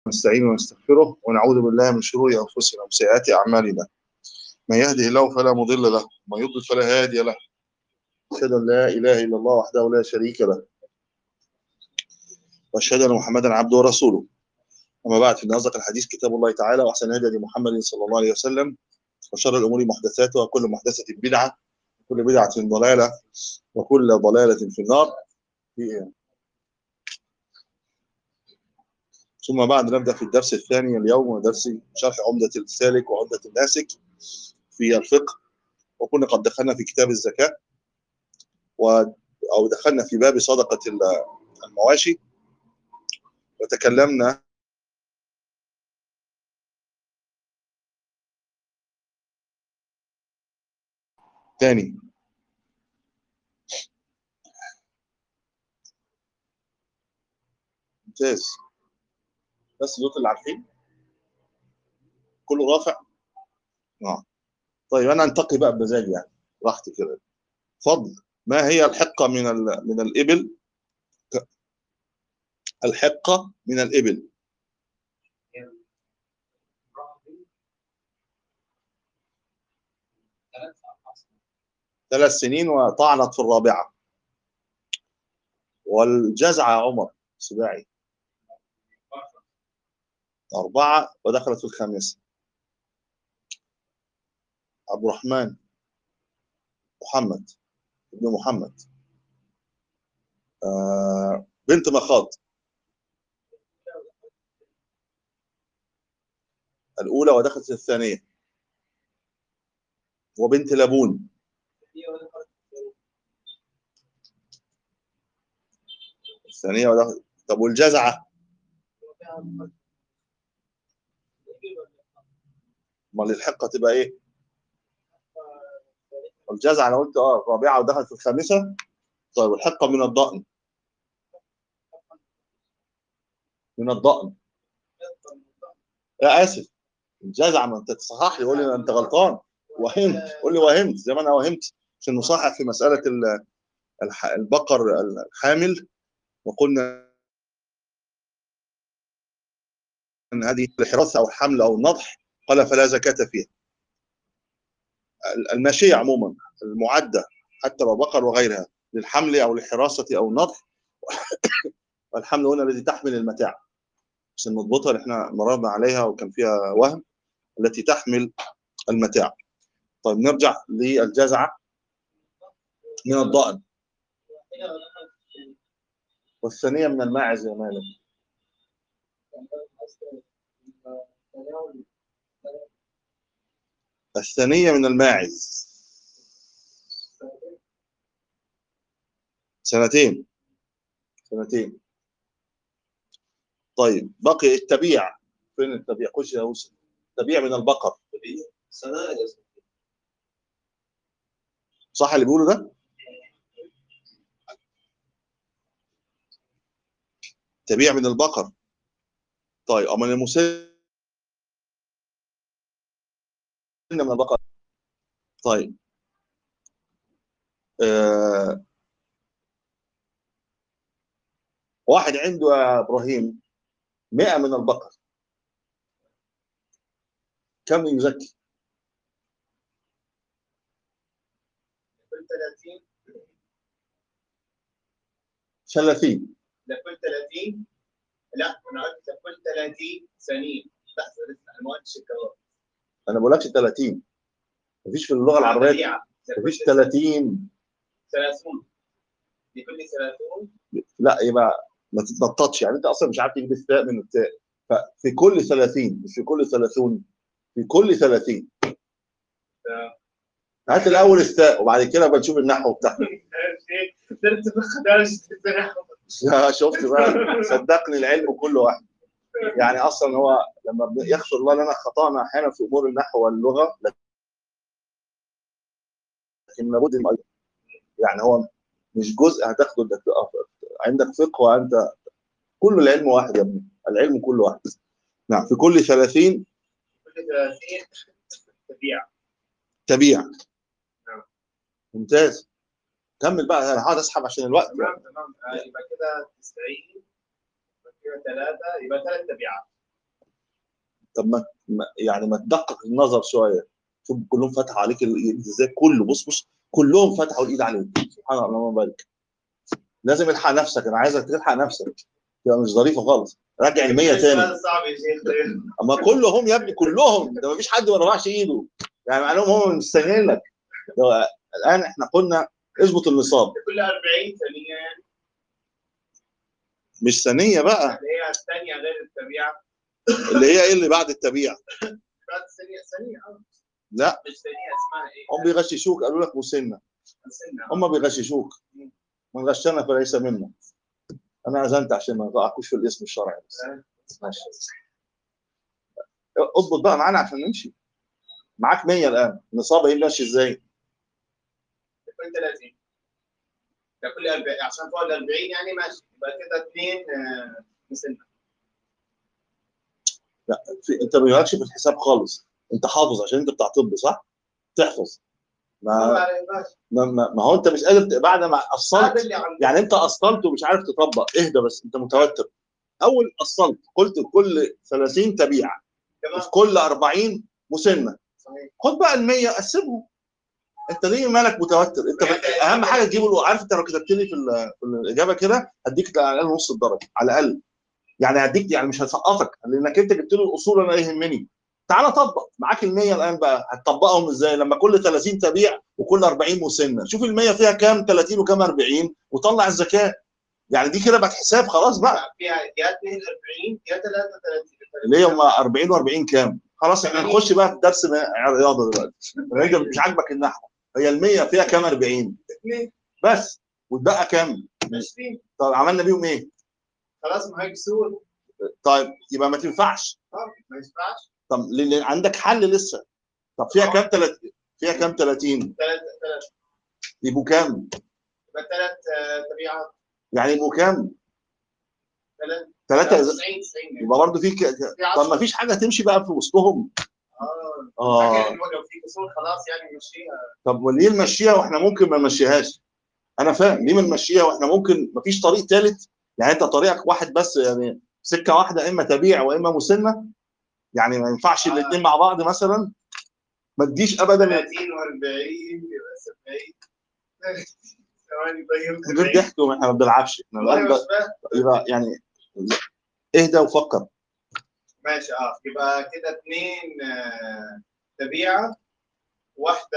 نستعين ونستغفره ونعوذ بالله من شرور انفسنا وسيئات اعمالنا من يهده الله فلا مضل له ومن يضلل فلا هادي له اشهد ان لا اله الا الله وحده لا شريك له واشهد ان محمدا عبده ورسوله اما بعد فان اصدق الحديث كتاب الله تعالى واحسن الهدي هدي محمد صلى الله عليه وسلم وشر الامور محدثاتها وكل محدثه بدعه وكل بدعه ضلاله وكل ضلاله في النار في إيه؟ ثم بعد نبدا في الدرس الثاني اليوم ودرس شرح عمده السالك وعمده الناسك في الفقه وكنا قد دخلنا في كتاب الزكاه و او دخلنا في باب صدقه المواشي وتكلمنا تاني ممتاز بس دول اللي عارفين كله رافع اه طيب انا انتقي بقى بمزاجي يعني راحتي كده فضل ما هي الحقه من ال... من الابل الحقه من الابل ثلاث سنين وطعنت في الرابعه والجزع يا عمر سباعي أربعة ودخلت في الخامسة عبد الرحمن محمد ابن محمد آه بنت مخاض الأولى ودخلت في الثانية وبنت لبون الثانية ودخلت طب والجزعة امال الحقه تبقى ايه؟ الجزعه انا قلت اه الرابعه ودخلت في الخامسه طيب والحقه من الضأن من الضأن لا اسف الجزعه ما انت تصحح لي قول لي انت غلطان وهمت قول لي وهمت زي ما انا وهمت عشان نصحح في مساله البقر الحامل وقلنا ان هذه الحراسه او الحمل او النضح قال فلا زكاة فيها الماشية عموما المعدة حتى لو بقر وغيرها للحمل أو للحراسة أو النضح والحمل هنا الذي تحمل المتاع عشان نضبطها اللي احنا مررنا عليها وكان فيها وهم التي تحمل المتاع طيب نرجع للجزعة من الضأن والثانية من الماعز يا مالك الثانية من الماعز سنتين سنتين طيب بقي التبيع فين التبيع خش يا يوسف التبيع من البقر سنة صح اللي بيقوله ده تبيع من البقر طيب اما المسن من البقر طيب آه. واحد عنده يا ابراهيم 100 من البقر كم يزكي؟ لكل 30 30 لكل 30 لا انا قلت لكل 30 سنين لحظه لسه انا ما قلتش الكلام انا ما بقولكش 30 مفيش في اللغه العربيه مفيش 30 30 لكل 30 لا يبقى ما تتنططش يعني انت اصلا مش عارف تجيب الثاء من التاء ففي كل 30 مش في كل 30 في كل 30 هات الاول الثاء وبعد كده بنشوف النحو بتاعها درت بخداش يا شفت بقى صدقني العلم كله واحد يعني اصلا هو لما يغفر الله لنا خطانا احيانا في امور النحو واللغه لكن لابد من يعني هو مش جزء هتاخده انك عندك فقه وانت كل العلم واحد يا ابني العلم كله واحد نعم في كل 30 كل 30 تبيع تبيع نعم. ممتاز كمل بقى انا هقعد اسحب عشان الوقت تمام تمام آه، يبقى كده 90 يبقى كده ثلاثة يبقى ثلاث تبيعات طب ما ما- يعني ما تدقق النظر شويه شوف كلهم فتحوا عليك الايد ازاي كله بص بص كلهم فتحوا الايد عليك سبحان الله اللهم بارك لازم الحق نفسك انا عايزك تلحق نفسك تبقى مش ظريفه خالص رجع ال 100 تاني سؤال صعب يا شيخ طيب. اما كلهم يا ابني كلهم ده ما فيش حد ما رفعش ايده يعني معناهم هم مستنيين لك لو الان احنا قلنا اظبط النصاب كل 40 ثانيه مش ثانيه بقى اللي هي الثانيه غير التبيعه اللي هي ايه اللي بعد التبيع بعد ثانيه ثانيه اه لا مش ثانيه اسمها ايه؟ هم بيغششوك قالوا لك مسنه سنة. هم بيغششوك من غشنا فليس منا انا اذنت عشان ما نقعكوش في الاسم الشرعي بس ماشي اضبط بقى معانا عشان نمشي معاك 100 الان نصاب ايه ماشي ازاي كل 30 ده كل 40 عشان فوق ال 40 يعني ماشي يبقى كده اثنين مسنة في انت ما بيجيلكش في الحساب خالص انت حافظ عشان انت بتاع طب صح تحفظ ما ما, ما, ما هو انت مش قادر ت- بعد ما هذا اصلت اللي عندي يعني انت اصلت ومش عارف تطبق اهدى بس انت متوتر اول اصلت قلت كل 30 تبيع تمام وفي كل 40 مسنه صحيح خد بقى ال 100 قسمهم انت ليه مالك متوتر انت ب- اهم حاجه تجيب له عارف انت لو كتبت لي في, ال- في الاجابه كده هديك على الاقل نص الدرجه على الاقل يعني هديك يعني مش هسقطك لانك انت جبت له الاصول انا يهمني تعالى طبق معاك ال 100 الان بقى هتطبقهم ازاي لما كل 30 تبيع وكل 40 مسنه شوف ال 100 فيها كام 30 وكام 40 وطلع الزكاه يعني دي كده بقت حساب خلاص بقى فيها يا 42 يا 33 اللي هي هم 40 و40 كام خلاص احنا نخش بقى في درس ما- رياضه دلوقتي انت مش عاجبك النحو هي ال 100 فيها كام 40 اثنين بس واتبقى كام 20 طب عملنا بيهم ايه خلاص ما هي كسور طيب يبقى ما تنفعش طب ما ينفعش طب لان عندك حل لسه طب فيها كام 30 فيها كام 30 ثلاث ثلاث يبقوا كام يبقى ثلاث تبيعات يعني يبقوا كام ثلاث 3 90 90 يبقى برضه في ك... في طب ما 10 فيش حاجه تمشي بقى في وسطهم اه اه لكن لو في كسور خلاص يعني نمشيها طب وليه نمشيها واحنا ممكن ما نمشيهاش انا فاهم ليه ما نمشيها واحنا ممكن ما فيش طريق ثالث يعني انت طريقك واحد بس يعني سكه واحده اما تبيع واما مسنه يعني ما ينفعش آه. الاثنين مع بعض مثلا ما تجيش ابدا 30 و40 يبقى 70 ثواني طيب من غير ضحك واحنا ما بنلعبش احنا والله الآن مش ب- فاهم. يبقى يعني اهدى وفكر ماشي اه يبقى كده اثنين آه، تبيعة واحدة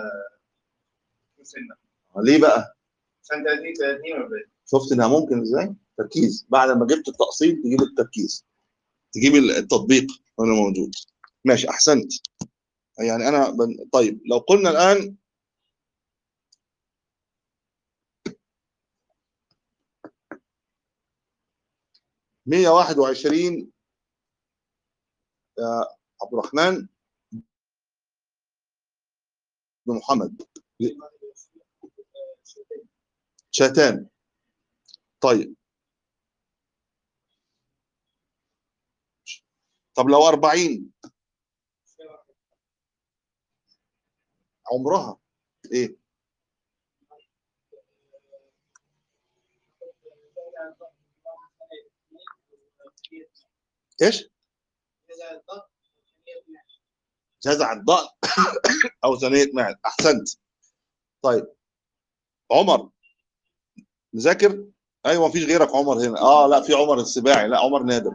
مسنة ليه بقى عشان 30 30 و40 شفت انها ممكن ازاي تركيز بعد ما جبت التأصيل تجيب التركيز تجيب التطبيق وانا موجود ماشي احسنت يعني انا بن... طيب لو قلنا الان مية واحد وعشرين يا عبد الرحمن بن محمد شاتان طيب طب لو أربعين عمرها ايه ايش جزع الضأن او ثنية معد احسنت طيب عمر نذاكر ايوه مفيش غيرك عمر هنا اه لا في عمر السباعي لا عمر نادر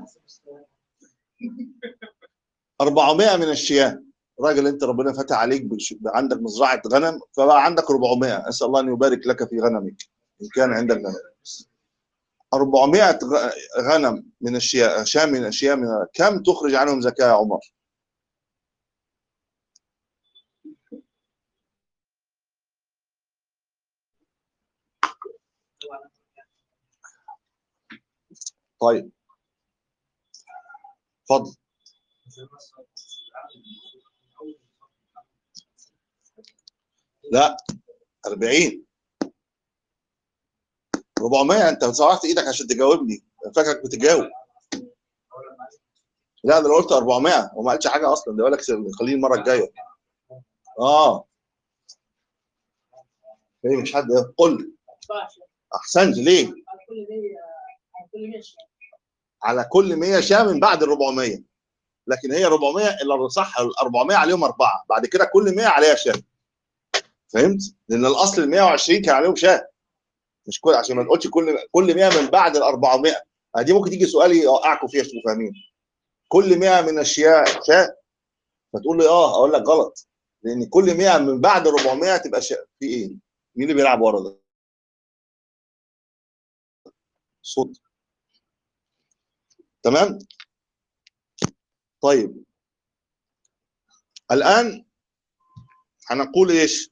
400 من الشياه راجل انت ربنا فتح عليك بالش... عندك مزرعه غنم فبقى عندك 400 اسال الله ان يبارك لك في غنمك ان كان عندك غنم 400 غ- غنم من الشياه شاة من الشياه من كم تخرج عنهم زكاه يا عمر؟ طيب اتفضل لا 40 400 انت صرفت ايدك عشان تجاوبني فاكرك بتجاوب لا ده انا قلت 400 وما قالش حاجه اصلا ده يقول لك خليه المره الجايه اه ايه مش حد قل احسنت ليه على كل 100 شاه من بعد ال 400 لكن هي 400 الا صح ال 400 عليهم اربعه بعد كده كل 100 عليها شاه فهمت؟ لان الاصل ال 120 كان عليهم شاه مش كل عشان ما نقولش كل كل 100 من بعد ال 400 آه دي ممكن تيجي سؤال يوقعكم فيها تبقوا فاهمين كل 100 من الشياه شاه فتقول لي اه اقول لك غلط لان كل 100 من بعد 400 تبقى شاه في ايه؟ مين اللي بيلعب ورا ده؟ صوت تمام؟ طيب الآن هنقول ايش؟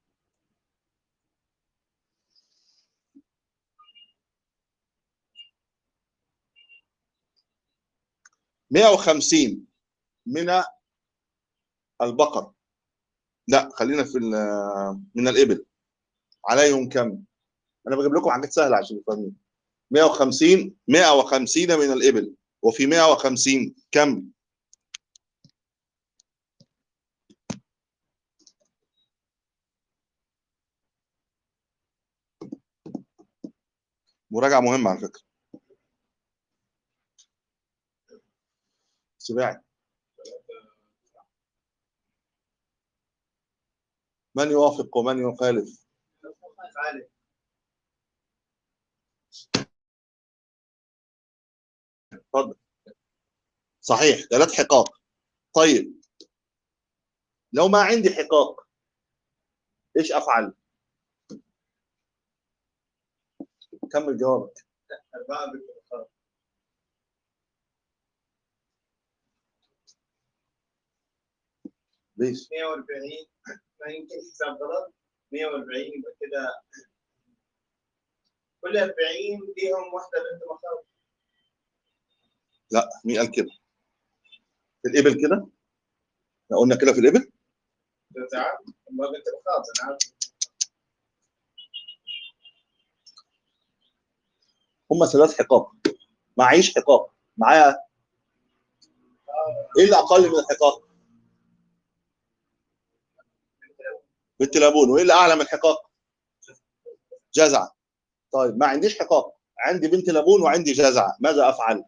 مئة وخمسين من البقر لا خلينا في من الإبل عليهم كم؟ أنا بجيب لكم حاجات سهلة عشان تفهمين 150 150 من الإبل وفي 150 كم؟ مراجعة مهمة على فكرة سباعي من يوافق ومن يخالف خالد اتفضل صحيح ثلاث حقاق طيب لو ما عندي حقاق ايش افعل؟ كمل جوابك أربعة بالبخار ليش؟ 140 ما يمكن حساب غلط 140 يبقى كده كل 40 فيهم واحدة بنت مخاض لا مين قال كده؟ في الإبل كده؟ احنا قلنا كده في الإبل؟ تعال ما بنت مخاض أنا عارف هم ثلاث حقاق معيش حقاق معايا ايه اللي اقل من الحقاق؟ بنت لابون وايه اللي اعلى من الحقاق؟ جزعه طيب ما عنديش حقاق عندي بنت لابون وعندي جزعه ماذا افعل؟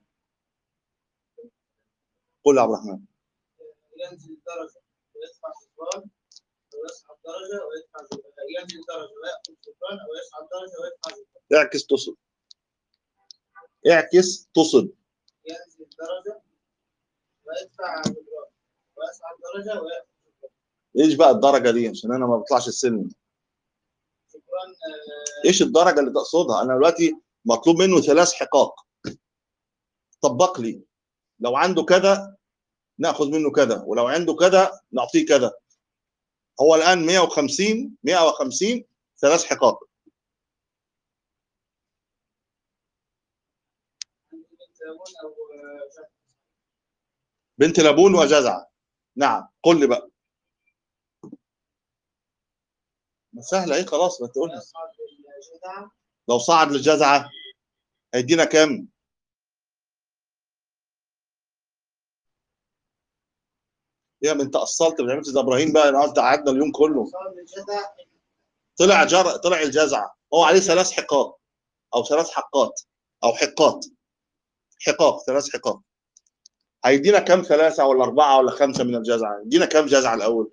قل يا عبد الرحمن ينزل درجة ويدفع سلطان ويصعد درجة ويدفع سلطان ينزل درجة ويأخذ سلطان أو يصعد درجة ويدفع سلطان اعكس تصل اعكس تصل ينزل درجة ويدفع سلطان ويصعد درجة ويأخذ سلطان ايش بقى الدرجه دي عشان انا ما بطلعش السلم شكرا آه، ايش الدرجه اللي تقصدها انا دلوقتي مطلوب منه ثلاث حقاق طبق لي لو عنده كذا ناخذ منه كذا ولو عنده كذا نعطيه كذا هو الان 150 150 ثلاث حقاق عندي بنت ليمون أو آه، شهر. بنت لابون وجزعه نعم قل لي بقى ما سهله ايه خلاص ما تقول ويصعد الجدع لو صعد للجزعه هيدينا كام يا ما انت اصلت ما عملتش زي ابراهيم بقى انا قصدي قعدنا اليوم كله وصعد الجدع طلع جر طلع الجزعه هو عليه ثلاث حقاق او ثلاث حقات او حقات حقاق ثلاث حقاق هيدينا كام ثلاثه ولا اربعه ولا خمسه من الجزعه يدينا كام جزعه الاول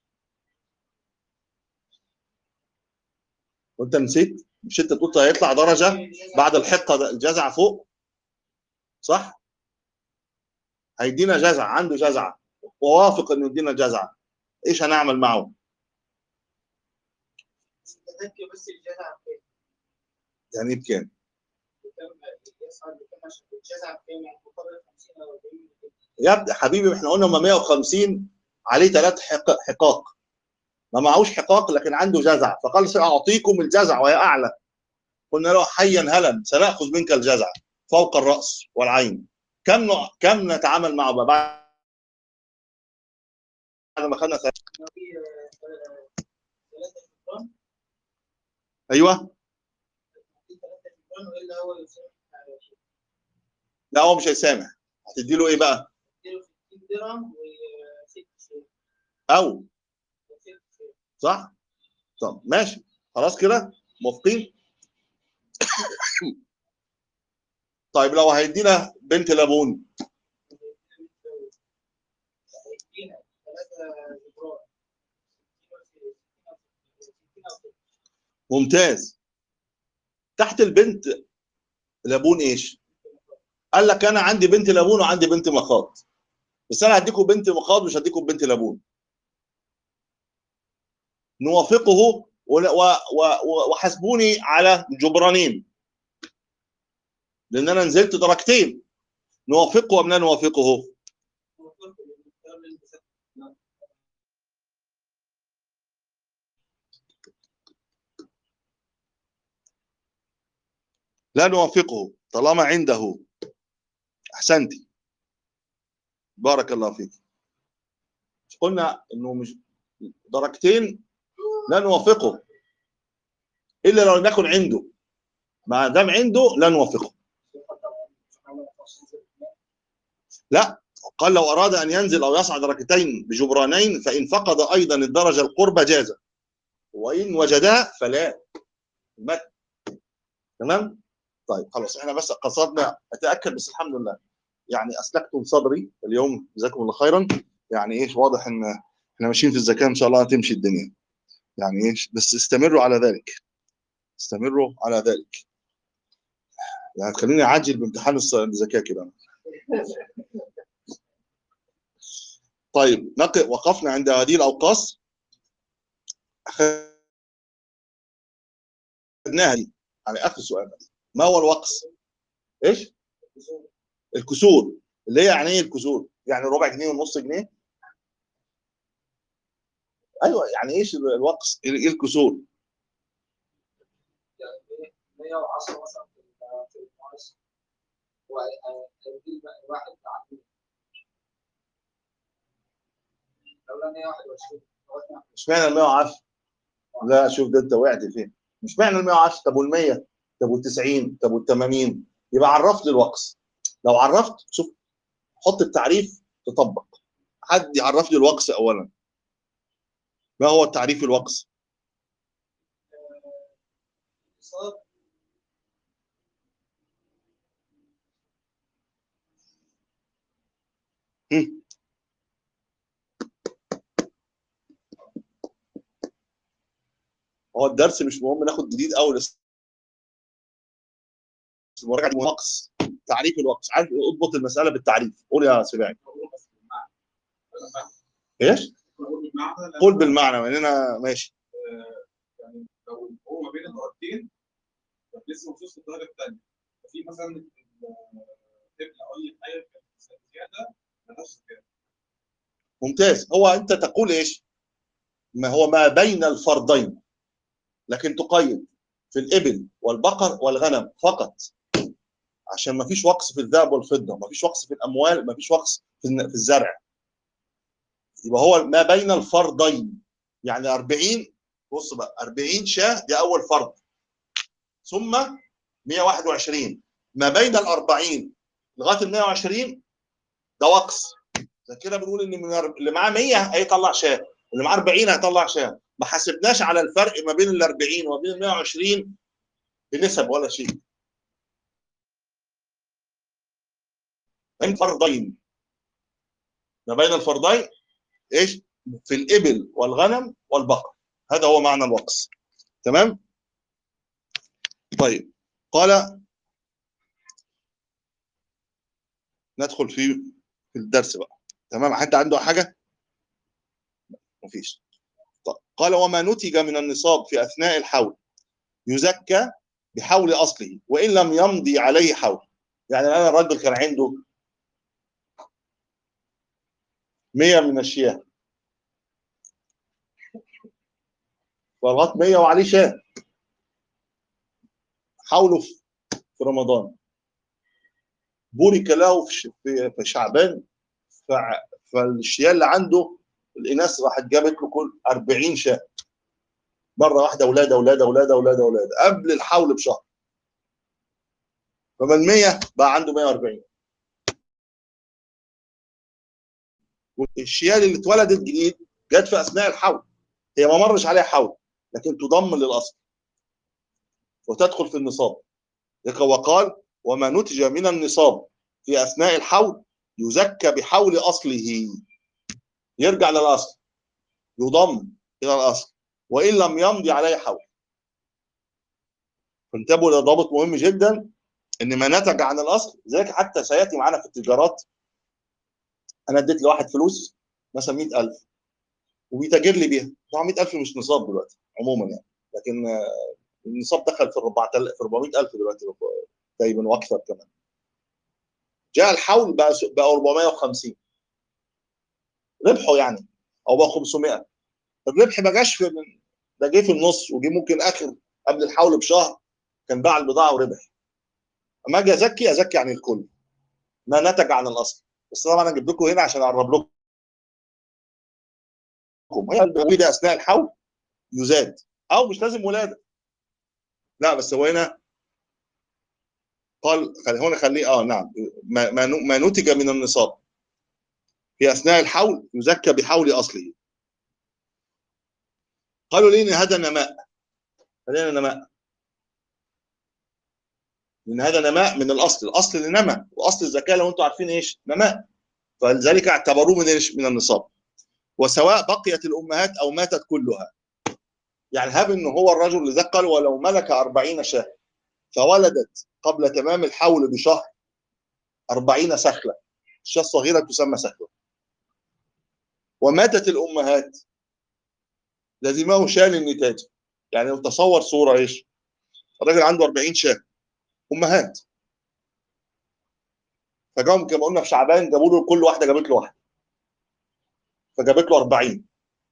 وانت نسيت مش انت قلت هيطلع درجه بعد الحقه ده الجزعه فوق صح هيدينا جزعه عنده جزعه ووافق انه يدينا جزعه ايش هنعمل معه تذكر بس الجدع فين يعني ايه بكام كم يصعد بكم عشان الجزع فين يعني مقابل 50 أو 40 يا ابني حبيبي احنا قلنا هم 150 عليه ثلاث حق- حقاق ما معهوش حقاق لكن عنده جزع فقال ساعطيكم الجزع وهي اعلى قلنا له حيا هلا سناخذ منك الجزع فوق الراس والعين كم نوع كم نتعامل معه بقى بعد ما خدنا ثلاثة. لو في آه، ثلاثة شكران ايوه في ثلاثة شكران وإلا هو يسامح على شيء لا هو مش هيسامح هتدي له ايه بقى اديله 60 درهم وست شيء او وست شيء صح طب ماشي خلاص كده موافقين طيب لو هيدينا بنت لابون جبران ممتاز تحت البنت لابون ايش؟ قال لك انا عندي بنت لابون وعندي بنت مخاض بس انا هديكم بنت مخاض مش هديكم بنت لابون نوافقه ون- و- و- وحاسبوني على جبرانين لان انا نزلت درجتين نوافقه ام لا نوافقه؟ لا نوافقه طالما عنده احسنتي بارك الله فيك قلنا انه مش درجتين لا نوافقه الا لو لم يكن عنده ما دام عنده لا نوافقه قال لو اراد ان ينزل او يصعد درجتين بجبرانين فان فقد ايضا الدرجه القربى جاز وان وجدا فلا المتن تمام طيب خلاص احنا بس قصدنا اتاكد بس الحمد لله يعني اسلكتم صدري اليوم جزاكم الله خيرا يعني ايش واضح ان احنا ماشيين في الزكاه ان شاء الله هتمشي الدنيا يعني ايش بس استمروا على ذلك استمروا على ذلك يعني خليني اعجل بامتحان الص- الزكاه كده طيب نقف وقفنا عند هذه الاوقاص اخذناها دي يعني اخر سؤال بس. ما هو الوقص؟ ايش؟ الكسور اللي هي يعني ايه الكسور؟ يعني ربع جنيه ونص جنيه؟ ايوه يعني ايش الوقص؟ ايه الكسور؟ يعني 110 مثلا في ال- في المعاش الواحد عن لولا 121 اشمعنى ال 110 لا شوف ده انت وقعت فين مش معنى ال 110 طب وال 100 طب وال 90 طب وال 80 يبقى عرفت لي الوقص لو عرفت شوف حط التعريف تطبق حد يعرف لي الوقص اولا ما هو تعريف الوقص صار هم. هو الدرس مش مهم ناخد جديد قوي لسه المراجعه دي وقص تعريف الوقص عارف اضبط المساله بالتعريف قول يا سباعي ايش؟ قول بالمعنى لاننا ماشي يعني لو هو ما بين الدرجتين طب لسه ما وصلش للدرجه الثانيه ففي مثلا الطفل او اي حاجه كانت زياده مالهاش زكاه ممتاز هو انت تقول ايش؟ ما هو ما بين الفرضين لكن تقيد في الابل والبقر والغنم فقط عشان ما فيش وقص في الذهب والفضه ما فيش وقص في الاموال ما فيش وقص في الن- في الزرع يبقى هو ما بين الفرضين يعني 40 بص بقى 40 شاه دي اول فرض ثم 121 ما بين ال 40 لغايه ال 120 ده وقص زي كده بنقول ان من الأر- اللي معاه 100 هيطلع شاه واللي معاه 40 هيطلع شاه ما حسبناش على الفرق ما بين ال 40 وما بين ال 120 بنسب ولا شيء بين فرضين ما بين الفرضين ايش في الابل والغنم والبقر هذا هو معنى الوقص تمام طيب قال ندخل في في الدرس بقى تمام حد عنده حاجه مفيش طيب. قال وما نتج من النصاب في اثناء الحول يزكى بحول اصله وان لم يمضي عليه حول يعني انا الراجل كان عنده 100 من الشياه ولغايه 100 وعليه شاه حوله في في رمضان بورك له في ش- في في شعبان فع- فالشياه اللي عنده الاناث راحت جابت له كل 40 شاه مره واحده اولاد اولاد اولاد اولاد اولاد قبل الحول بشهر فمن 100 بقى عنده 140 والشياه اللي اتولدت جديد جت في اثناء الحول هي ما مرش عليها حول لكن تضم للاصل وتدخل في النصاب وقال وما نتج من النصاب في اثناء الحول يزكى بحول اصله يرجع للاصل يضم الى الاصل وان لم يمضي عليه حول فانتبهوا لضابط مهم جدا ان ما نتج عن الاصل لذلك حتى سياتي معانا في التجارات انا اديت لواحد فلوس مثلا 100000 وبيتاجر لي بيها طبعا 100000 مش نصاب دلوقتي عموما يعني لكن آه، النصاب دخل في 4000 في 400000 دلوقتي تقريبا واكثر كمان جاء الحول بقى بقى 450 ربحه يعني او بقى 500 الربح ما جاش في من ده جه في النص وجه ممكن اخر قبل الحول بشهر كان باع البضاعه وربح اما اجي ازكي ازكي عن الكل ما نتج عن الاصل بس طبعا انا جبت لكم هنا عشان اقرب لكم هي الوليده اثناء الحول يزاد او مش لازم ولاده لا بس هو هنا قال خلي هنا خليه اه نعم ما, ما نو- ما نتج من النصاب في اثناء الحول يزكى بحول اصله قالوا لي ان هذا نماء خلينا نماء لان هذا نماء من الاصل الاصل اللي نما واصل الزكاه لو انتم عارفين ايش نماء فلذلك اعتبروه من ايش من النصاب وسواء بقيت الامهات او ماتت كلها يعني هب ان هو الرجل اللي ذكر ولو ملك أربعين شاه فولدت قبل تمام الحول بشهر أربعين سخلة الشاة الصغيرة تسمى سخلة وماتت الأمهات لزمه شان النتاج يعني لو تصور صورة إيش الراجل عنده 40 شاه أمهات فجاهم كما قلنا في شعبان جابوا له كل واحدة جابت له واحدة فجابت له 40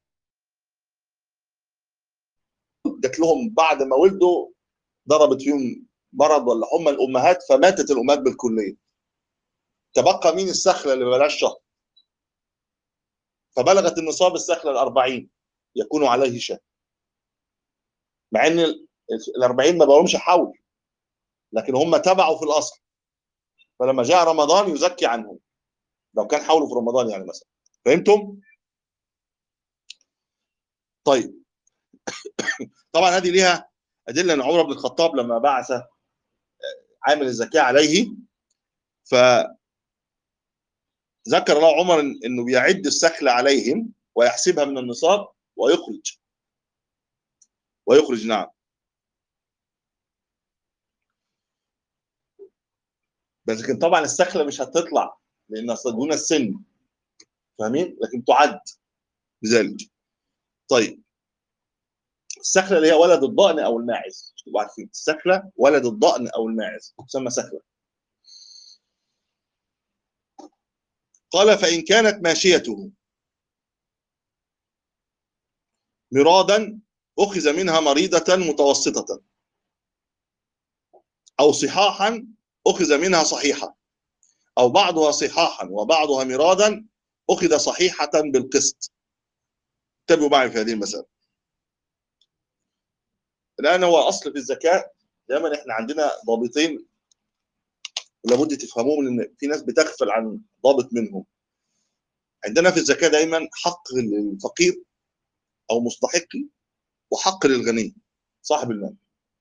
جات لهم بعد ما ولدوا ضربت فيهم مرض ولا حمى الامهات فماتت الامهات بالكليه تبقى مين السخله اللي بلاش شهر فبلغت النصاب السخله ال 40 يكون عليه شاه مع ان ال 40 ما بقولهمش حول لكن هم تبعوا في الاصل فلما جاء رمضان يزكي عنهم لو كان حوله في رمضان يعني مثلا فهمتم؟ طيب طبعا هذه ليها ادله ان عمر بن الخطاب لما بعث عامل الزكاه عليه ف ذكر له عمر إن- انه بيعد السخل عليهم ويحسبها من النصاب ويخرج ويخرج نعم بس لكن طبعا السخله مش هتطلع لان أصل دون السن فاهمين لكن تعد بذلك طيب السخله اللي هي ولد الضأن او الماعز مش تبقوا عارفين السخله ولد الضأن او الماعز تسمى سخله قال فإن كانت ماشيته مرادا أخذ منها مريضة متوسطة أو صحاحا أخذ منها صحيحة أو بعضها صحاحا وبعضها مرادا أخذ صحيحة بالقسط انتبهوا معي في هذه المسألة الآن هو أصل في الزكاة دائما احنا عندنا ضابطين لابد تفهموهم لأن في ناس بتغفل عن ضابط منهم عندنا في الزكاة دايما حق للفقير أو مستحقي وحق للغني صاحب المال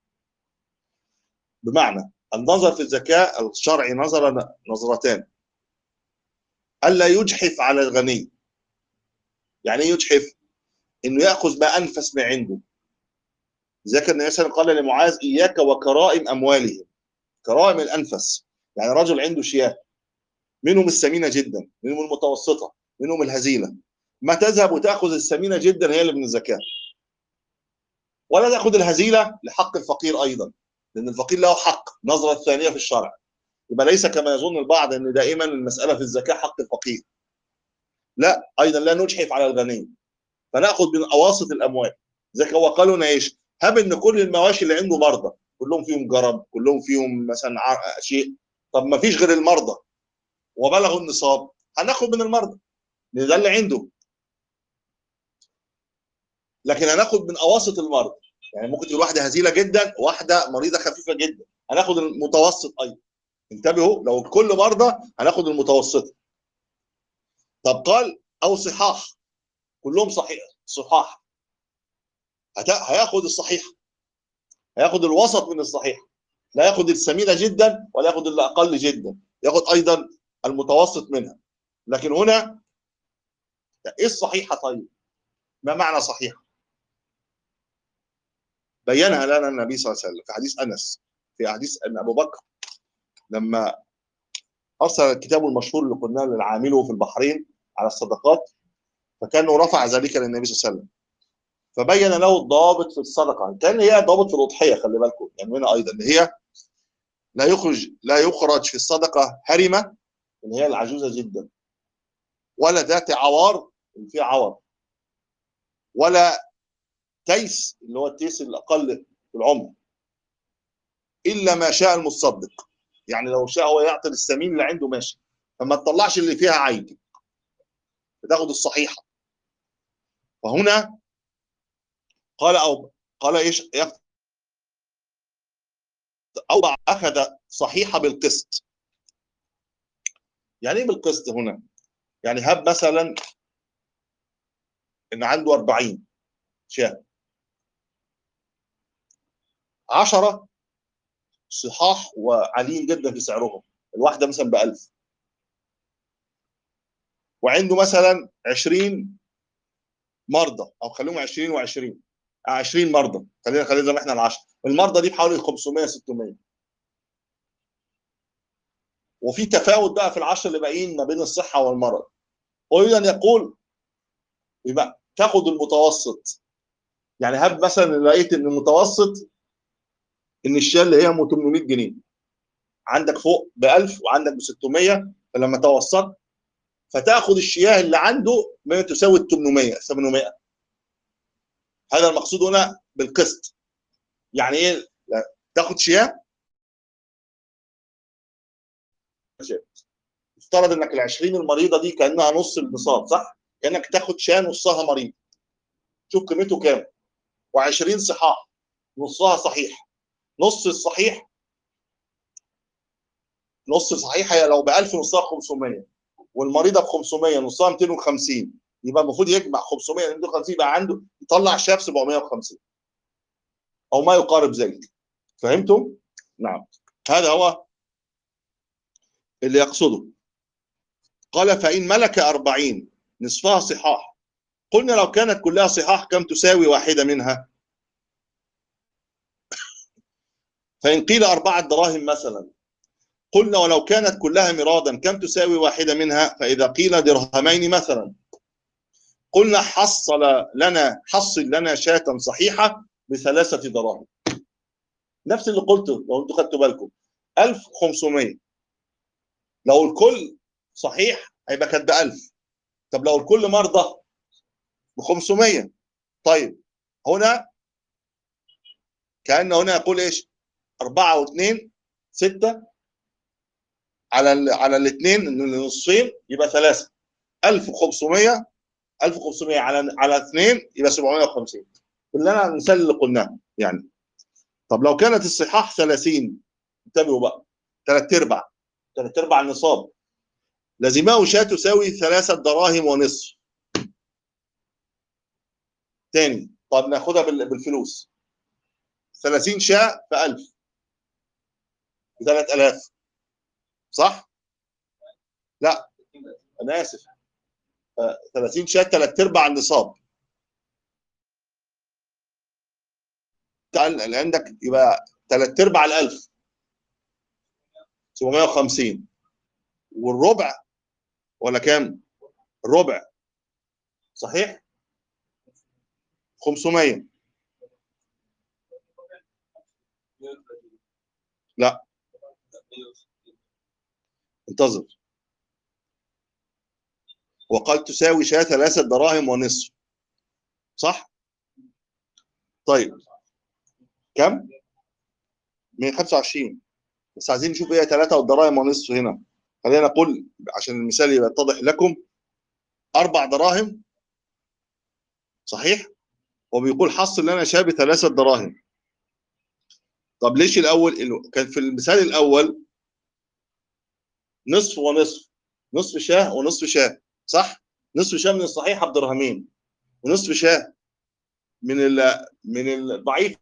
بمعنى النظر في الزكاة الشرعي نظر نظرتان ألا يجحف على الغني يعني ايه يجحف انه ياخذ ما انفس ما عنده ذاك النبي صلى الله عليه وسلم قال لمعاذ اياك وكرائم اموالهم كرائم الانفس يعني رجل عنده شياه منهم السمينه جدا منهم المتوسطه منهم الهزيله ما تذهب وتاخذ السمينه جدا هي اللي من الزكاه ولا تاخذ الهزيله لحق الفقير ايضا لان الفقير له حق نظره ثانيه في الشرع يبقى ليس كما يظن البعض ان دائما المساله في الزكاه حق الفقير لا ايضا لا نجحف على الغني فناخذ من اواسط الاموال زي هو قالوا لنا ايش هب ان كل المواشي اللي عنده مرضى كلهم فيهم جرب كلهم فيهم مثلا ع- شيء طب ما فيش غير المرضى وبلغوا النصاب هناخد من المرضى لان ده اللي عنده لكن هناخد من اواسط المرضى يعني ممكن تكون واحده هزيله جدا واحده مريضه خفيفه جدا هناخد المتوسط ايضا انتبهوا لو الكل مرضى هناخد المتوسط طب قال او صحاح كلهم صحيح صحاح هت- هياخد الصحيح هياخد الوسط من الصحيح لا ياخد السمينه جدا ولا ياخد اللي اقل جدا ياخد ايضا المتوسط منها لكن هنا يعني ايه الصحيحه طيب؟ ما معنى صحيحه؟ بينها لنا النبي صلى الله عليه وسلم في حديث انس في حديث ان ابو بكر لما ارسل الكتاب المشهور اللي قلنا للعامله في البحرين على الصدقات فكانه رفع ذلك للنبي صلى الله عليه وسلم فبين له الضوابط في الصدقه كان هي ضوابط في الاضحيه خلي بالكم يعني هنا ايضا اللي هي لا يخرج لا يخرج في الصدقه هرمه اللي هي العجوزه جدا ولا ذات عوار اللي فيها عور ولا تيس اللي هو التيس الاقل في العمر الا ما شاء المصدق يعني لو شاء هو يعطي السمين اللي عنده ماشي فما تطلعش اللي فيها عيب بتاخد الصحيحه فهنا قال او قال ايش يقت- او اخذ صحيحه بالقسط يعني ايه بالقسط هنا يعني هب مثلا ان عنده 40 شاه 10 صحاح وعاليين جدا في سعرهم الواحده مثلا ب 1000 وعنده مثلا 20 مرضى او خليهم 20 و20 20 مرضى خلينا خلينا زي ما احنا العشرة المرضى دي بحوالي 500 600 وفي تفاوت بقى في العشرة اللي باقيين ما بين الصحه والمرض اريد ان يقول يبقى تاخد المتوسط يعني هب مثلا لقيت ان المتوسط ان الشاه اللي هي 800 جنيه عندك فوق ب 1000 وعندك ب 600 فلما توسط فتاخد الشياه اللي عنده ما تساوي 800 800 هذا المقصود هنا بالقسط يعني ايه لا، تاخد شياه افترض انك ال 20 المريضه دي كانها نص النصاب صح؟ كانك تاخد شاه نصها مريض شوف قيمته كام و20 صحاح نصها صحيح نص الصحيح نص صحيح هي لو ب 1000 نصها 500 والمريضه ب 500 نصها 250 يبقى المفروض يجمع 500 ل 250 يبقى عنده يطلع شاف 750 او ما يقارب ذلك فهمتم؟ نعم هذا هو اللي يقصده قال فإن ملك أربعين نصفها صحاح قلنا لو كانت كلها صحاح كم تساوي واحدة منها فإن قيل أربعة دراهم مثلا قلنا ولو كانت كلها مرادا كم تساوي واحدة منها فإذا قيل درهمين مثلا قلنا حصل لنا حصل لنا شاة صحيحة بثلاثة دراهم نفس اللي قلته لو انتوا خدتوا بالكم 1500 لو الكل صحيح هيبقى كانت ب 1000 طب لو الكل مرضى ب 500 طيب هنا كأن هنا يقول ايش 4 و2 6 على ال على الاثنين النصفين يبقى 3 1500 1500 على على 2 يبقى 750 كلنا المثال اللي قلناه يعني طب لو كانت الصحاح 30 انتبهوا بقى ثلاث ارباع ثلاث ارباع النصاب لازمه شاة تساوي ثلاثة دراهم ونصف تاني طب ناخدها بال- بالفلوس 30 شاة في 1000 ب 3000 صح؟ لا انا اسف آه، 30 شاة ثلاث ارباع النصاب تعال اللي عندك يبقى ثلاث ارباع ال 1000 750 والربع ولا كام؟ الربع صحيح؟ 500 لا. انتظر وقال تساوي شاة ثلاثة دراهم ونصف صح؟ طيب كم؟ 125 بس عايزين نشوف ايه ثلاثة والدراهم ونصف هنا خلينا نقول عشان المثال يبقى يتضح لكم أربع دراهم صحيح؟ وبيقول حصل لنا شاة بثلاثة دراهم طب ليش الأول إنه كان في المثال الأول نصف ونصف نصف شاه ونصف شاه صح؟ نصف شاه من الصحيحة بدرهمين ونصف شاه من ال من الضعيف